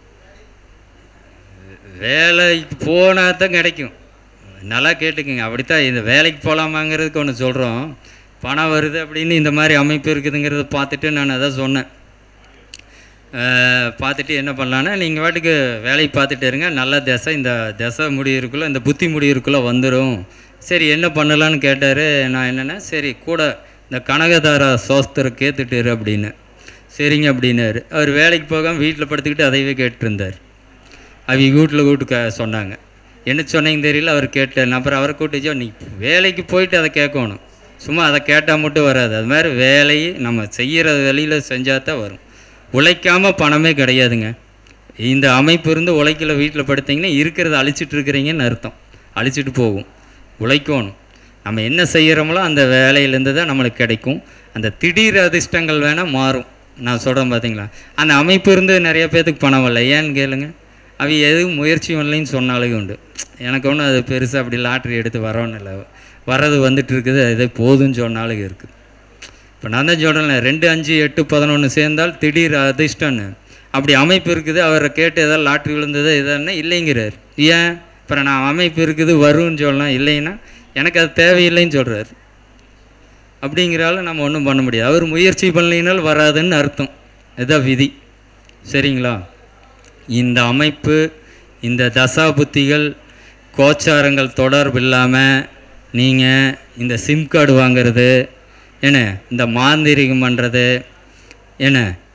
வேலைக்கு போனால் தான் கிடைக்கும் நல்லா கேட்டுக்குங்க அப்படித்தான் இந்த வேலைக்கு போகலாமாங்கிறதுக்கு ஒன்று சொல்கிறோம் பணம் வருது அப்படின்னு இந்த மாதிரி அமைப்பு இருக்குதுங்கிறத பார்த்துட்டு நான் அதான் சொன்னேன் அஹ், பார்த்துட்டு என்ன பண்ணலான்னா நீங்கள் வாட்டுக்கு வேலையை பார்த்துட்டு இருங்க நல்ல திசை இந்த திசை முடியிருக்குள்ளே இந்த புத்தி முடியிருக்குள்ளே வந்துடும் சரி என்ன பண்ணலான்னு கேட்டார் நான் என்னென்னா சரி கூட இந்த கனகதாரா சோஸ்தரை கேத்துட்டாரு அப்படின்னு சரிங்க அப்படின்னாரு அவர் வேலைக்கு போகாமல் வீட்டில் படுத்துக்கிட்டு அதையவே கேட்டுருந்தார் அவங்க வீட்டில் கூட்டு க சொன்னாங்க என்ன சொன்னீங்க தெரியல அவர் கேட்டார் அப்புறம் அவரை கூட்டிச்சோ நீ வேலைக்கு போயிட்டு அதை கேட்கணும் சும்மா அதை கேட்டால் மட்டும் வராது அது மாதிரி வேலையை நம்ம செய்கிற வேலையில் செஞ்சால் தான் வரும் உழைக்காமல் பணமே கிடையாதுங்க இந்த அமைப்பு இருந்து உழைக்கல வீட்டில் படுத்தீங்கன்னா இருக்கிறத அழிச்சிட்டு இருக்கிறீங்கன்னு அர்த்தம் அழிச்சிட்டு போகும் உழைக்கணும் நம்ம என்ன செய்கிறோமோ அந்த வேலையிலேருந்து தான் நம்மளுக்கு கிடைக்கும் அந்த திடீர் அதிர்ஷ்டங்கள் வேணால் மாறும் நான் சொல்கிறேன் பார்த்தீங்களா அந்த அமைப்பு இருந்து நிறைய பேர்த்துக்கு பணம் வரல ஏன்னு கேளுங்க அவ எதுவும் முயற்சி பண்ணலைன்னு சொன்னாலும் உண்டு எனக்கு ஒன்றும் அது பெருசாக அப்படி லாட்ரி எடுத்து வரணும் இல்லை வர்றது வந்துட்டு இருக்குது அது போதும்னு சொன்னாலும் இருக்குது இப்போ நான் தான் சொல்கிறேன்ல ரெண்டு அஞ்சு எட்டு பதினொன்று சேர்ந்தால் திடீர் அதிர்ஷ்டம்னு அப்படி அமைப்பு இருக்குது அவரை கேட்டு ஏதாவது லாட்ரி விழுந்தது எதான்னா இல்லைங்கிறார் ஏன் அப்புறம் நான் அமைப்பு இருக்குது வரும்னு சொல்லலாம் இல்லைன்னா எனக்கு அது தேவையில்லைன்னு சொல்கிறார் அப்படிங்கிறால நம்ம ஒன்றும் பண்ண முடியாது அவர் முயற்சி பண்ணலைனால் வராதுன்னு அர்த்தம் இதுதான் விதி சரிங்களா இந்த அமைப்பு இந்த தசா புத்திகள் கோச்சாரங்கள் தொடர்பு இல்லாமல் நீங்கள் இந்த சிம் கார்டு வாங்குறது என்ன இந்த மாந்திரிகம் பண்ணுறது என்ன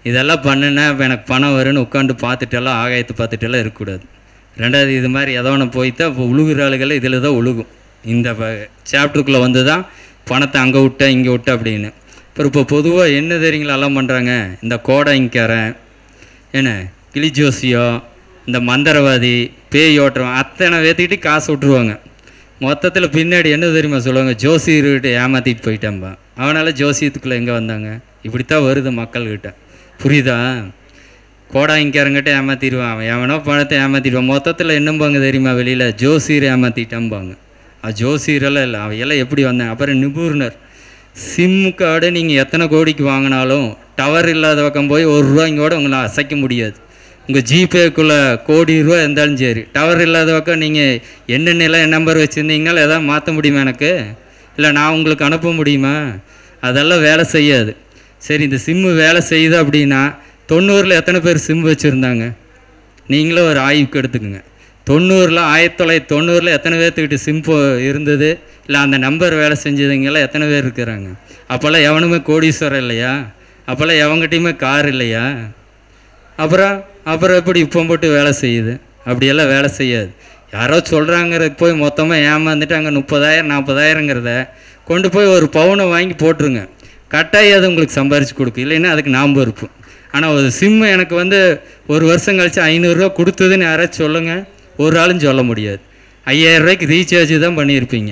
இதெல்லாம் பண்ணுனா இப்போ எனக்கு பணம் வரும்னு உட்காந்து பார்த்துட்டெல்லாம் ஆகாயத்தை பார்த்துட்டெல்லாம் இருக்கக்கூடாது ரெண்டாவது இது மாதிரி ஏதோ ஒன்று போய்த்தா இப்போ உழுகுற ஆளுகள் இதில் தான் உழுகும் இந்த சாப்டருக்குள்ளே வந்து தான் பணத்தை அங்கே விட்ட இங்கே விட்ட அப்படின்னு அப்புறம் இப்போ பொதுவாக என்ன தெரியுங்களா எல்லாம் பண்ணுறாங்க இந்த கோடைங்காரன் என்ன கிளி ஜோசியம் இந்த மந்திரவாதி பேய் ஓட்டுறவன் அத்தனை வேத்திக்கிட்டு காசு விட்ருவாங்க மொத்தத்தில் பின்னாடி என்ன தெரியுமா சொல்லுவாங்க ஜோசியர்கிட்ட ஏமாற்றிட்டு போயிட்டேன்பா அவனால் ஜோசியத்துக்குள்ளே எங்கே வந்தாங்க இப்படித்தான் வருது மக்கள்கிட்ட புரியுதா கோடாங்கிக்காரங்கிட்ட ஏமாற்றிடுவான் அவன் எவனோ பணத்தை ஏமாற்றிடுவான் மொத்தத்தில் என்னம்பாங்க தெரியுமா வெளியில் ஜோசியர் ஏமாற்றிட்டாம்பாங்க அது ஜோசியரெல்லாம் இல்லை அவன் எல்லாம் எப்படி வந்தாங்க அப்புறம் நிபுணர் சிம் கார்டு நீங்கள் எத்தனை கோடிக்கு வாங்கினாலும் டவர் இல்லாத பக்கம் போய் ஒரு ரூபாய்ங்கோட உங்களை அசைக்க முடியாது உங்கள் ஜிபேக்குள்ளே கோடி ரூபா இருந்தாலும் சரி டவர் இல்லாத பக்கம் நீங்கள் என்னென்ன நம்பர் வச்சுருந்தீங்கனாலும் எதாவது மாற்ற முடியுமா எனக்கு இல்லை நான் உங்களுக்கு அனுப்ப முடியுமா அதெல்லாம் வேலை செய்யாது சரி இந்த சிம்மு வேலை செய்யுது அப்படின்னா தொண்ணூறில் எத்தனை பேர் சிம் வச்சுருந்தாங்க நீங்களும் ஒரு ஆய்வுக்கு எடுத்துக்கோங்க தொண்ணூறில் ஆயிரத்தி தொள்ளாயிரத்தி தொண்ணூறில் எத்தனை பேர்த்துக்கிட்ட சிம் போ இருந்தது இல்லை அந்த நம்பர் வேலை செஞ்சதுங்கெல்லாம் எத்தனை பேர் இருக்கிறாங்க அப்போல்லாம் எவனுமே கோடீஸ்வரர் இல்லையா அப்போல்லாம் எவங்கிட்டையுமே கார் இல்லையா அப்புறம் அப்புறம் எப்படி இப்போ போட்டு வேலை செய்யுது அப்படியெல்லாம் வேலை செய்யாது யாரோ சொல்கிறாங்கிறதுக்கு போய் மொத்தமாக ஏமாந்துட்டு அங்கே முப்பதாயிரம் நாற்பதாயிரங்கிறத கொண்டு போய் ஒரு பவுனை வாங்கி போட்டுருங்க கட்டாயம் அது உங்களுக்கு சம்பாரித்து கொடுக்கும் இல்லைன்னா அதுக்கு நாம் பொறுப்பு ஆனால் ஒரு சிம்மு எனக்கு வந்து ஒரு வருஷம் கழிச்சு ஐநூறுரூவா கொடுத்ததுன்னு யாராச்சும் சொல்லுங்கள் ஒரு ஆளும் சொல்ல முடியாது ஐயாயிரம் ரூபாய்க்கு ரீசார்ஜ் தான் பண்ணியிருப்பீங்க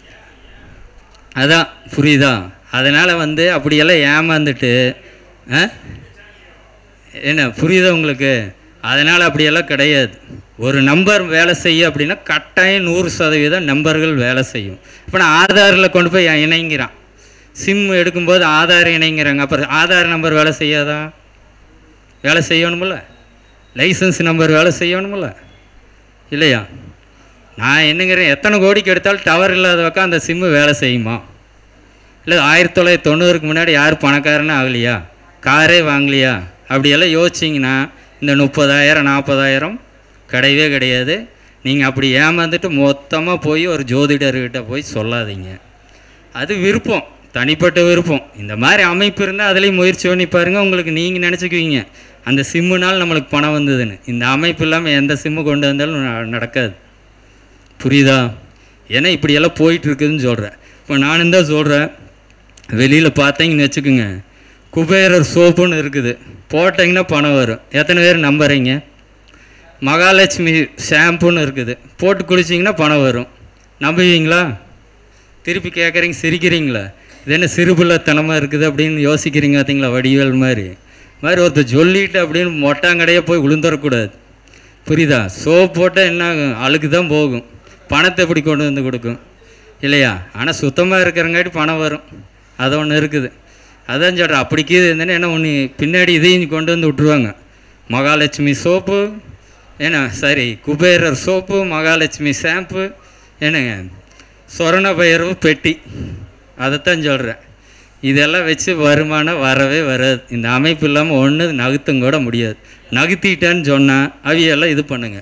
அதான் புரியுதா அதனால் வந்து அப்படியெல்லாம் ஏமாந்துட்டு ஆ என்ன புரியுதா உங்களுக்கு அதனால் அப்படியெல்லாம் கிடையாது ஒரு நம்பர் வேலை செய்யும் அப்படின்னா கட்டாயம் நூறு சதவீதம் நம்பர்கள் வேலை செய்யும் இப்போ நான் ஆதாரில் கொண்டு போய் இணைங்கிறான் சிம் எடுக்கும்போது ஆதார் இணைங்கிறாங்க அப்புறம் ஆதார் நம்பர் வேலை செய்யாதா வேலை செய்யணுமில்ல லைசன்ஸ் நம்பர் வேலை செய்யணுமில்ல இல்லையா நான் என்னங்கிறேன் எத்தனை கோடிக்கு எடுத்தாலும் டவர் இல்லாத பக்கம் அந்த சிம்மு வேலை செய்யுமா இல்லை ஆயிரத்தி தொள்ளாயிரத்தி தொண்ணூறுக்கு முன்னாடி யார் பணக்காரன்னு ஆகலையா காரே வாங்கலையா அப்படியெல்லாம் யோசிச்சிங்கன்னா இந்த முப்பதாயிரம் நாற்பதாயிரம் கிடையவே கிடையாது நீங்கள் அப்படி ஏமாந்துட்டு மொத்தமாக போய் ஒரு ஜோதிடர்கிட்ட போய் சொல்லாதீங்க அது விருப்பம் தனிப்பட்ட விருப்பம் இந்த மாதிரி அமைப்பு இருந்தால் அதுலேயும் முயற்சி பண்ணி பாருங்கள் உங்களுக்கு நீங்கள் நினச்சிக்குவீங்க அந்த சிம்முனால் நம்மளுக்கு பணம் வந்ததுன்னு இந்த அமைப்பு இல்லாமல் எந்த சிம்மு கொண்டு வந்தாலும் ந- நடக்காது புரியுதா ஏன்னா இப்படியெல்லாம் போயிட்டு இருக்குதுன்னு சொல்கிறேன் இப்போ நானும் தான் சொல்கிறேன் வெளியில் பார்த்தீங்கன்னு வச்சுக்கோங்க குபேரர் சோப்புன்னு இருக்குது போட்டிங்கன்னா பணம் வரும் எத்தனை பேர் நம்புறீங்க மகாலட்சுமி ஷாம்புன்னு இருக்குது போட்டு குளிச்சிங்கன்னா பணம் வரும் நம்புவீங்களா திருப்பி கேட்குறீங்க சிரிக்கிறீங்களா இது என்ன சிறுபிள்ளைத்தனமாக இருக்குது அப்படின்னு யோசிக்கிறீங்க பார்த்தீங்களா வடிவேல் மாதிரி மாதிரி ஒருத்தர் சொல்லிட்டு அப்படின்னு மொட்டாங்கடையே போய் விழுந்துடக்கூடாது புரியுதா சோப் போட்டால் என்ன ஆகும் அழுக்கு தான் போகும் பணத்தை எப்படி கொண்டு வந்து கொடுக்கும் இல்லையா ஆனால் சுத்தமாக இருக்கிறங்காட்டி பணம் வரும் அது ஒன்று இருக்குது அதான் சொல்கிறேன் அப்படி கீது இருந்தேன்னா என்ன ஒன்று பின்னாடி இதையும் கொண்டு வந்து விட்ருவாங்க மகாலட்சுமி சோப்பு என்ன சரி குபேரர் சோப்பு மகாலட்சுமி ஷாம்பு என்னங்க சொரண பயிர்வு பெட்டி அதைத்தான் சொல்கிறேன் இதெல்லாம் வச்சு வருமானம் வரவே வராது இந்த அமைப்பு இல்லாமல் ஒன்று நகுத்தும் கூட முடியாது நகுத்திட்டேன்னு சொன்னால் அவியெல்லாம் இது பண்ணுங்க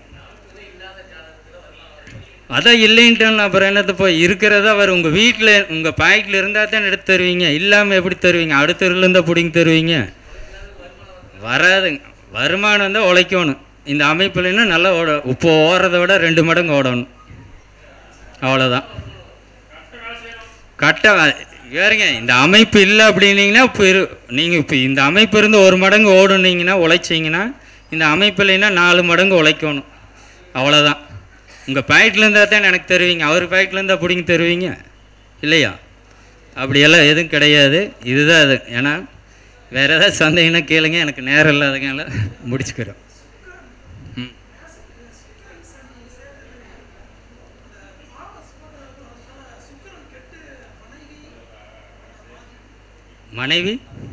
அதான் இல்லைன்ட்டு அப்புறம் என்னத்தை போய் இருக்கிறதா அவர் உங்கள் வீட்டில் உங்கள் பாக்கெட்டில் இருந்தால் தான் எடுத்து தருவீங்க இல்லாமல் எப்படி தருவீங்க அடுத்த இருந்தால் பிடிங்கி தருவீங்க வராதுங்க வருமானம் தான் உழைக்கணும் இந்த அமைப்புலன்னா நல்லா ஓட இப்போ ஓடுறத விட ரெண்டு மடங்கு ஓடணும் அவ்வளோதான் கட்ட வேறுங்க இந்த அமைப்பு இல்லை அப்படின்னீங்கன்னா இப்போ இரு நீங்கள் இப்போ இந்த அமைப்பு இருந்து ஒரு மடங்கு ஓடுனீங்கன்னா உழைச்சிங்கன்னா இந்த அமைப்பு இல்லைன்னா நாலு மடங்கு உழைக்கணும் அவ்வளோதான் உங்கள் பாக்கெட்டில் இருந்தால் தான் எனக்கு தருவீங்க அவர் பாக்கெட்டில் இருந்தால் பிடிங்க தருவீங்க இல்லையா அப்படியெல்லாம் எதுவும் கிடையாது இதுதான் அது ஏன்னா வேறு ஏதாவது சந்தேகம்னா கேளுங்க எனக்கு நேரம் இல்லாதனால முடிச்சுக்கிறோம் ம் மனைவி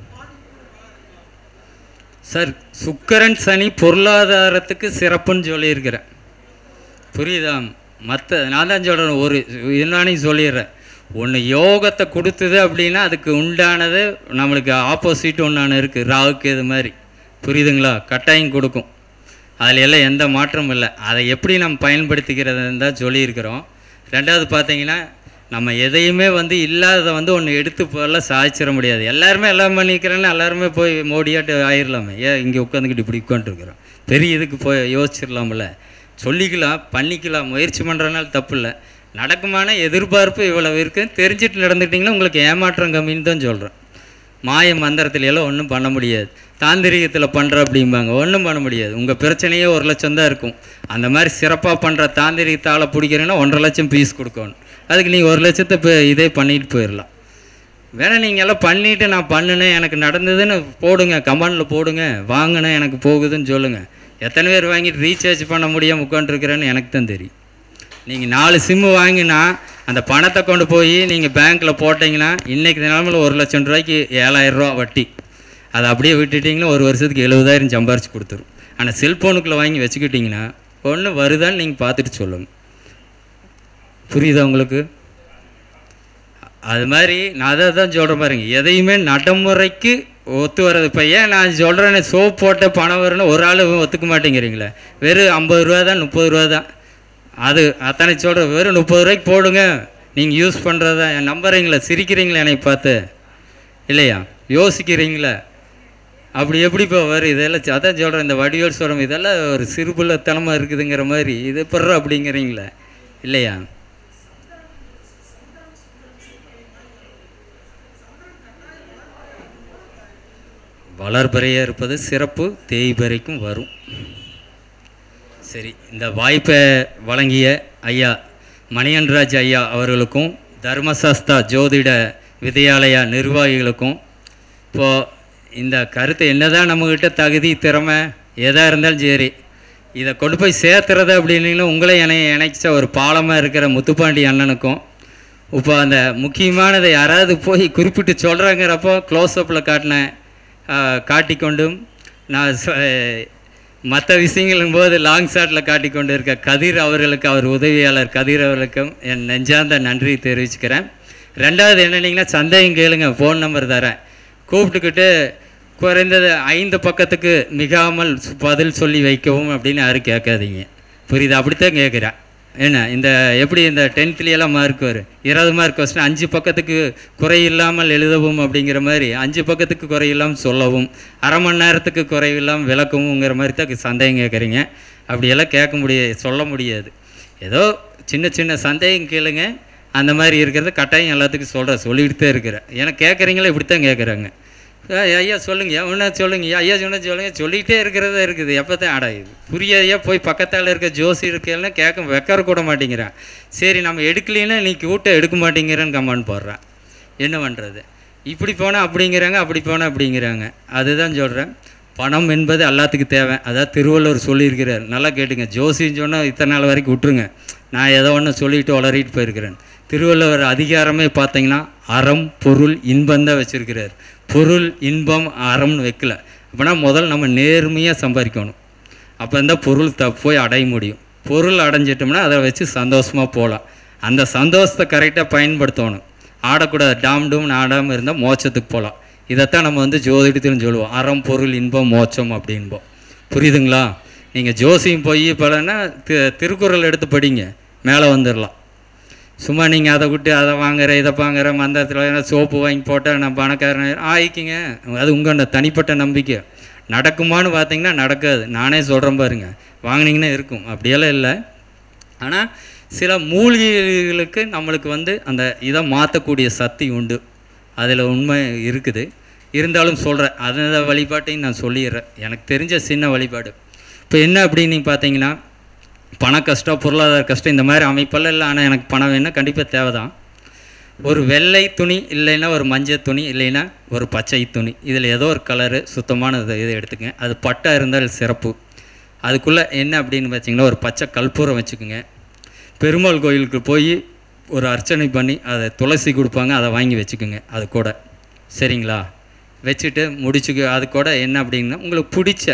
சார் சுக்கரன் சனி பொருளாதாரத்துக்கு சிறப்புன்னு சொல்லியிருக்கிறேன் புரியுதா மற்ற நான் தான் சொல்கிறேன் ஒரு என்னன்னு சொல்லிடுறேன் ஒன்று யோகத்தை கொடுத்தது அப்படின்னா அதுக்கு உண்டானது நம்மளுக்கு ஆப்போசிட் ஒன்றான இருக்குது ராவுக்கு இது மாதிரி புரியுதுங்களா கட்டாயம் கொடுக்கும் அதில் எல்லாம் எந்த மாற்றமும் இல்லை அதை எப்படி நம்ம பயன்படுத்திக்கிறதுன்னு தான் சொல்லியிருக்கிறோம் ரெண்டாவது பார்த்தீங்கன்னா நம்ம எதையுமே வந்து இல்லாததை வந்து ஒன்று எடுத்து போல சாதிச்சிட முடியாது எல்லாருமே எல்லாம் பண்ணிக்கிறேன்னு எல்லாருமே போய் மோடியாட்டு ஆயிடலாமே ஏன் இங்கே உட்காந்துக்கிட்டு இப்படி உட்காந்துருக்குறோம் பெரிய இதுக்கு போய் யோசிச்சிடலாம்ல சொல்லிக்கலாம் பண்ணிக்கலாம் முயற்சி பண்ணுறதுனால தப்பு இல்லை நடக்குமான எதிர்பார்ப்பு இவ்வளவு இருக்குன்னு தெரிஞ்சுட்டு நடந்துக்கிட்டிங்கன்னா உங்களுக்கு ஏமாற்றம் கம்மின்னு தான் சொல்கிறேன் மாய மந்திரத்துல எல்லாம் ஒன்றும் பண்ண முடியாது தாந்திரிகத்தில் பண்ணுற அப்படிம்பாங்க ஒன்றும் பண்ண முடியாது உங்கள் பிரச்சனையே ஒரு லட்சம் தான் இருக்கும் அந்த மாதிரி சிறப்பாக பண்ணுற தாந்திரிகத்தால் பிடிக்கிறீங்கன்னா ஒன்றரை லட்சம் பீஸ் கொடுக்கணும் அதுக்கு நீங்கள் ஒரு லட்சத்தை இப்போ இதே பண்ணிட்டு போயிடலாம் வேணா நீங்கள் எல்லாம் பண்ணிவிட்டு நான் பண்ணினேன் எனக்கு நடந்ததுன்னு போடுங்க கமெண்டில் போடுங்க வாங்கினேன் எனக்கு போகுதுன்னு சொல்லுங்கள் எத்தனை பேர் வாங்கிட்டு ரீசார்ஜ் பண்ண முடியாமல் உட்காந்துருக்குறேன்னு எனக்கு தான் தெரியும் நீங்கள் நாலு சிம்மு வாங்கினா அந்த பணத்தை கொண்டு போய் நீங்கள் பேங்க்கில் போட்டிங்கன்னா இன்றைக்கி நிலமையில் ஒரு லட்சம் ரூபாய்க்கு ஏழாயிரம் ரூபா வட்டி அதை அப்படியே விட்டுட்டிங்கன்னா ஒரு வருஷத்துக்கு எழுபதாயிரம் சம்பாரிச்சு கொடுத்துரும் ஆனால் செல்ஃபோனுக்குள்ளே வாங்கி வச்சுக்கிட்டிங்கன்னா ஒன்று வருதான்னு நீங்கள் பார்த்துட்டு சொல்லுங்கள் புரியுதா உங்களுக்கு அது மாதிரி நான் அதை தான் சொல்கிறேன் பாருங்க எதையுமே நடைமுறைக்கு ஒத்து வர்றது இப்போ ஏன் நான் சொல்கிறேன்னு சோப் போட்ட பணம் வரும்னு ஒரு ஆள் ஒத்துக்க மாட்டேங்கிறீங்களே வெறும் ஐம்பது ரூபா தான் முப்பது ரூபா தான் அது அத்தனை சொல்கிறேன் வெறும் முப்பது ரூபாய்க்கு போடுங்க நீங்கள் யூஸ் பண்ணுறதா என் நம்புறீங்களா சிரிக்கிறீங்களா என்னை பார்த்து இல்லையா யோசிக்கிறீங்களா அப்படி எப்படி இப்போ வரும் இதெல்லாம் ச- அதான் சொல்கிறேன் இந்த வடிவேல் சொல்கிறோம் இதெல்லாம் ஒரு சிறுபுள்ளத்தனமாக இருக்குதுங்கிற மாதிரி இது படுற அப்படிங்கிறீங்களா இல்லையா வளர்பறையாக இருப்பது சிறப்பு தேய்பறைக்கும் வரும் சரி இந்த வாய்ப்பை வழங்கிய ஐயா மணியன்ராஜ் ஐயா அவர்களுக்கும் தர்மசாஸ்தா ஜோதிட வித்யாலயா நிர்வாகிகளுக்கும் இப்போது இந்த கருத்து என்னதான் நம்மக்கிட்ட தகுதி திறமை எதாக இருந்தாலும் சரி இதை கொண்டு போய் சேர்த்துறது அப்படின்னு உங்களை இணை இணைச்ச ஒரு பாலமாக இருக்கிற முத்துப்பாண்டி அண்ணனுக்கும் இப்போ அந்த முக்கியமானதை யாராவது போய் குறிப்பிட்டு சொல்கிறாங்கிறப்போ க்ளோஸ்அப்பில் காட்டின காட்டிக்கொண்டும் நான் மற்ற விஷயங்களும் போது லாங் ஷாட்டில் காட்டிக்கொண்டு இருக்க கதிர் அவர்களுக்கு அவர் உதவியாளர் கதிர் அவர்களுக்கும் என் நெஞ்சார்ந்த நன்றி தெரிவிச்சுக்கிறேன் ரெண்டாவது என்னன்னீங்கன்னா சந்தேகம் கேளுங்க ஃபோன் நம்பர் தரேன் கூப்பிட்டுக்கிட்டு குறைந்தது ஐந்து பக்கத்துக்கு மிகாமல் பதில் சொல்லி வைக்கவும் அப்படின்னு யாரும் கேட்காதீங்க புரியுது அப்படித்தான் கேட்குறேன் என்ன இந்த எப்படி இந்த டென்த்லேயெல்லாம் மார்க் வரும் இருபது மார்க் கொஸ்டின் அஞ்சு பக்கத்துக்கு குறை இல்லாமல் எழுதவும் அப்படிங்கிற மாதிரி அஞ்சு பக்கத்துக்கு குறை இல்லாமல் சொல்லவும் அரை மணி நேரத்துக்கு குறை இல்லாமல் விளக்கவும்ங்கிற மாதிரி தான் சந்தேகம் கேட்குறீங்க அப்படியெல்லாம் கேட்க முடியாது சொல்ல முடியாது ஏதோ சின்ன சின்ன சந்தேகம் கேளுங்க அந்த மாதிரி இருக்கிறத கட்டாயம் எல்லாத்துக்கும் சொல்கிறேன் சொல்லிக்கிட்டு தான் இருக்கிறேன் ஏன்னா கேட்குறீங்களா இப்படி தான் கேட்குறாங்க ஐயா சொல்லுங்க ஒன்றா சொல்லுங்க ஐயா சொன்ன சொல்லுங்க சொல்லிக்கிட்டே இருக்கிறதா இருக்குது எப்போ தான் அடா இது புரியாதையா போய் பக்கத்தால் இருக்க ஜோசி இருக்கேன்னா கேட்க வைக்கிற கூட மாட்டேங்கிறான் சரி நம்ம எடுக்கலைன்னா நீ கூட்ட எடுக்க மாட்டேங்கிறேன்னு கமெண்ட் போடுறான் என்ன பண்ணுறது இப்படி போனால் அப்படிங்கிறாங்க அப்படி போனால் அப்படிங்கிறாங்க அதுதான் சொல்கிறேன் பணம் என்பது எல்லாத்துக்கும் தேவை அதாவது திருவள்ளுவர் சொல்லியிருக்கிறார் நல்லா கேட்டுங்க ஜோசின்னு சொன்னால் இத்தனை நாள் வரைக்கும் விட்டுருங்க நான் ஏதோ ஒன்று சொல்லிட்டு வளரிட்டு போயிருக்கிறேன் திருவள்ளுவர் அதிகாரமே பார்த்தீங்கன்னா அறம் பொருள் இன்பம் தான் வச்சுருக்கிறார் பொருள் இன்பம் அறம்னு வைக்கல அப்படின்னா முதல்ல நம்ம நேர்மையாக சம்பாதிக்கணும் அப்போ இருந்தால் பொருள் த போய் அடைய முடியும் பொருள் அடைஞ்சிட்டோம்னா அதை வச்சு சந்தோஷமாக போகலாம் அந்த சந்தோஷத்தை கரெக்டாக பயன்படுத்தணும் ஆடக்கூடாது டாம் டூம்னு ஆடாமல் இருந்தால் மோட்சத்துக்கு போகலாம் இதைத்தான் நம்ம வந்து ஜோதிடத்திலும் சொல்லுவோம் அறம் பொருள் இன்பம் மோட்சம் அப்படின்போம் புரியுதுங்களா நீங்கள் ஜோசியம் போய் பலன்னா தி திருக்குறள் எடுத்து படிங்க மேலே வந்துடலாம் சும்மா நீங்கள் அதை விட்டு அதை வாங்குற இதை வாங்குற மந்திரத்தில் சோப்பு வாங்கி போட்டால் நான் பணக்காரன் ஆயிக்கிங்க அது உங்கள் தனிப்பட்ட நம்பிக்கை நடக்குமான்னு பார்த்தீங்கன்னா நடக்காது நானே சொல்கிறேன் பாருங்க வாங்கினீங்கன்னா இருக்கும் அப்படியெல்லாம் இல்லை ஆனால் சில மூலிகைகளுக்கு நம்மளுக்கு வந்து அந்த இதை மாற்றக்கூடிய சக்தி உண்டு அதில் உண்மை இருக்குது இருந்தாலும் சொல்கிறேன் அந்த வழிபாட்டையும் நான் சொல்லிடுறேன் எனக்கு தெரிஞ்ச சின்ன வழிபாடு இப்போ என்ன அப்படின்னு பார்த்தீங்கன்னா பண கஷ்டம் பொருளாதார கஷ்டம் இந்த மாதிரி அமைப்பெல்லாம் இல்லை ஆனால் எனக்கு பணம் வேணும் கண்டிப்பாக தேவை தான் ஒரு வெள்ளை துணி இல்லைன்னா ஒரு மஞ்சள் துணி இல்லைன்னா ஒரு பச்சை துணி இதில் ஏதோ ஒரு கலரு சுத்தமான இதை இதை எடுத்துக்கங்க அது பட்டா இருந்தால் சிறப்பு அதுக்குள்ளே என்ன அப்படின்னு பார்த்தீங்கன்னா ஒரு பச்சை கற்பூரம் வச்சுக்கோங்க பெருமாள் கோயிலுக்கு போய் ஒரு அர்ச்சனை பண்ணி அதை துளசி கொடுப்பாங்க அதை வாங்கி வச்சுக்கோங்க அது கூட சரிங்களா வச்சுட்டு முடிச்சுக்க அது கூட என்ன அப்படின்னா உங்களுக்கு பிடிச்ச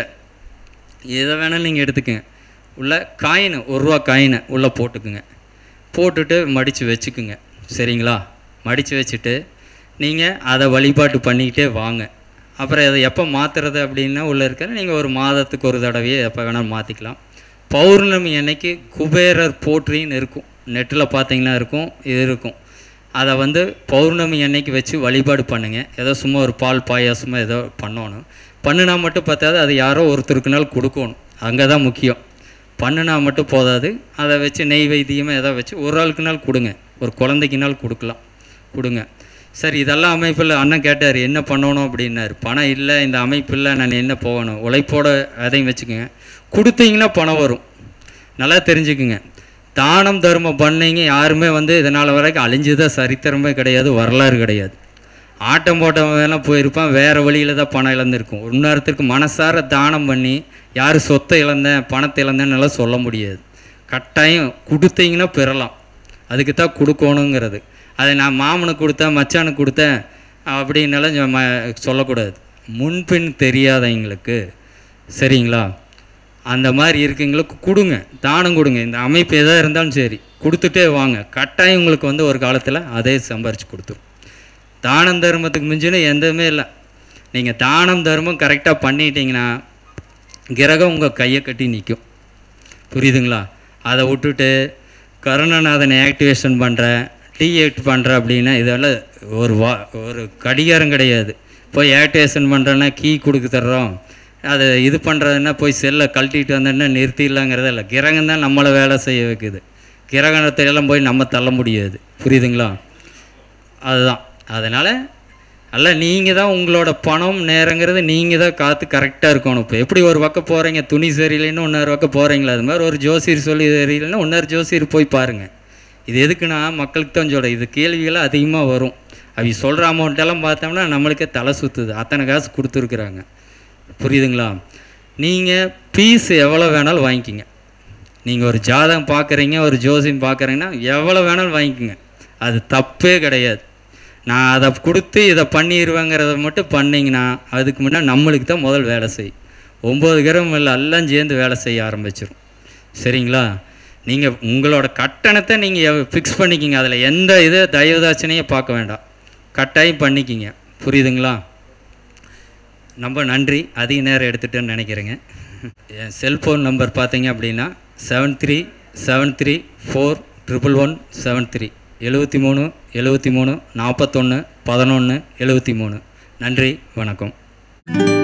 எதை வேணாலும் நீங்கள் எடுத்துக்கங்க உள்ள காயின் ஒரு ரூபா காயினை உள்ளே போட்டுக்குங்க போட்டுட்டு மடித்து வச்சுக்குங்க சரிங்களா மடித்து வச்சுட்டு நீங்கள் அதை வழிபாட்டு பண்ணிக்கிட்டே வாங்க அப்புறம் அதை எப்போ மாற்றுறது அப்படின்னா உள்ளே இருக்கிற நீங்கள் ஒரு மாதத்துக்கு ஒரு தடவையே எப்போ வேணாலும் மாற்றிக்கலாம் பௌர்ணமி அன்னைக்கு குபேரர் போற்றின்னு இருக்கும் நெட்டில் பார்த்தீங்கன்னா இருக்கும் இது இருக்கும் அதை வந்து பௌர்ணமி அன்னைக்கு வச்சு வழிபாடு பண்ணுங்க ஏதோ சும்மா ஒரு பால் பாயாசமோ ஏதோ பண்ணணும் பண்ணுனா மட்டும் பார்த்தாது அது யாரோ ஒருத்தருக்குனாலும் கொடுக்கணும் அங்கே தான் முக்கியம் பண்ணுனா மட்டும் போதாது அதை வச்சு நெய் வைத்தியமாக ஏதோ வச்சு ஒரு ஆளுக்குனால் கொடுங்க ஒரு குழந்தைக்குனால் கொடுக்கலாம் கொடுங்க சரி இதெல்லாம் அமைப்பில் அண்ணன் கேட்டார் என்ன பண்ணணும் அப்படின்னாரு பணம் இல்லை இந்த அமைப்பில் நான் என்ன போகணும் உழைப்போட அதையும் வச்சுக்கோங்க கொடுத்தீங்கன்னா பணம் வரும் நல்லா தெரிஞ்சுக்குங்க தானம் தர்மம் பண்ணீங்க யாருமே வந்து இதனால் வரைக்கும் அழிஞ்சதாக சரித்திரமே கிடையாது வரலாறு கிடையாது ஆட்டம் போட்டவன் எல்லாம் போயிருப்பான் வேறு வழியில் தான் பணம் இழந்திருக்கும் இன்னொருத்தருக்கு மனசார தானம் பண்ணி யார் சொத்தை இழந்தேன் பணத்தை இழந்தேன்னு எல்லாம் சொல்ல முடியாது கட்டாயம் கொடுத்தீங்கன்னா பெறலாம் அதுக்கு தான் கொடுக்கணுங்கிறது அதை நான் மாமனுக்கு கொடுத்தேன் மச்சானுக்கு கொடுத்தேன் அப்படின்னெல்லாம் சொ- ம- சொல்லக்கூடாது முன்பின் தெரியாதவங்களுக்கு சரிங்களா அந்த மாதிரி இருக்கவங்களுக்கு கொடுங்க தானம் கொடுங்க இந்த அமைப்பு எதாக இருந்தாலும் சரி கொடுத்துட்டே வாங்க கட்டாயம் உங்களுக்கு வந்து ஒரு காலத்தில் அதே சம்பாரித்து கொடுத்துரும் தானம் தர்மத்துக்கு மிஞ்சின எந்தமே இல்லை நீங்கள் தானம் தர்மம் கரெக்டாக பண்ணிட்டீங்கன்னா கிரகம் உங்கள் கையை கட்டி நிற்கும் புரியுதுங்களா அதை விட்டுட்டு கருணநாதனை ஆக்டிவேஷன் பண்ணுறேன் டீஆக்ட் பண்ணுறேன் அப்படின்னா இதெல்லாம் ஒரு வா ஒரு கடிகாரம் கிடையாது போய் ஆக்டிவேஷன் பண்ணுறேன்னா கீ கொடுக்க தர்றோம் அதை இது பண்ணுறதுன்னா போய் செல்லை கழட்டிட்டு வந்தேன்னா நிறுத்திடலாங்கிறத இல்லை கிரகம் தான் நம்மளை வேலை செய்ய வைக்குது கிரகணத்தை எல்லாம் போய் நம்ம தள்ள முடியாது புரியுதுங்களா அதுதான் அதனால் அல்ல நீங்கள் தான் உங்களோட பணம் நேரங்கிறது நீங்கள் தான் காத்து கரெக்டாக இருக்கணும் இப்போ எப்படி ஒரு பக்கம் போகிறீங்க துணி சரியில்லைன்னு இன்னொரு பக்கம் போகிறீங்களா அது மாதிரி ஒரு ஜோசியர் சொல்லி சரியில்லைன்னா இன்னொரு ஜோசியர் போய் பாருங்கள் இது எதுக்குன்னா மக்களுக்கு தான் சொல்கிறேன் இது கேள்விகள் அதிகமாக வரும் அவங்க சொல்கிற அமௌண்ட்டெல்லாம் பார்த்தோம்னா நம்மளுக்கே தலை சுற்றுது அத்தனை காசு கொடுத்துருக்குறாங்க புரியுதுங்களா நீங்கள் பீஸ் எவ்வளோ வேணாலும் வாங்கிக்கிங்க நீங்கள் ஒரு ஜாதகம் பார்க்குறீங்க ஒரு ஜோசியம் பார்க்குறீங்கன்னா எவ்வளோ வேணாலும் வாங்கிக்கோங்க அது தப்பே கிடையாது நான் அதை கொடுத்து இதை பண்ணிடுவேங்கிறத மட்டும் பண்ணிங்கன்னா அதுக்கு முன்னாடி நம்மளுக்கு தான் முதல் வேலை செய் ஒம்பது கிராம் இல்லை எல்லாம் சேர்ந்து வேலை செய்ய ஆரம்பிச்சிடும் சரிங்களா நீங்கள் உங்களோட கட்டணத்தை நீங்கள் ஃபிக்ஸ் பண்ணிக்கிங்க அதில் எந்த இது தயவுதாட்சணையும் பார்க்க வேண்டாம் கட்டாயம் பண்ணிக்கிங்க புரியுதுங்களா ரொம்ப நன்றி அதிக நேரம் எடுத்துட்டேன்னு நினைக்கிறேங்க என் செல்ஃபோன் நம்பர் பார்த்தீங்க அப்படின்னா seven three seven three four triple one seven three எழுபத்தி மூணு எழுபத்தி மூணு நாற்பத்தொன்று பதினொன்று எழுபத்தி மூணு நன்றி வணக்கம்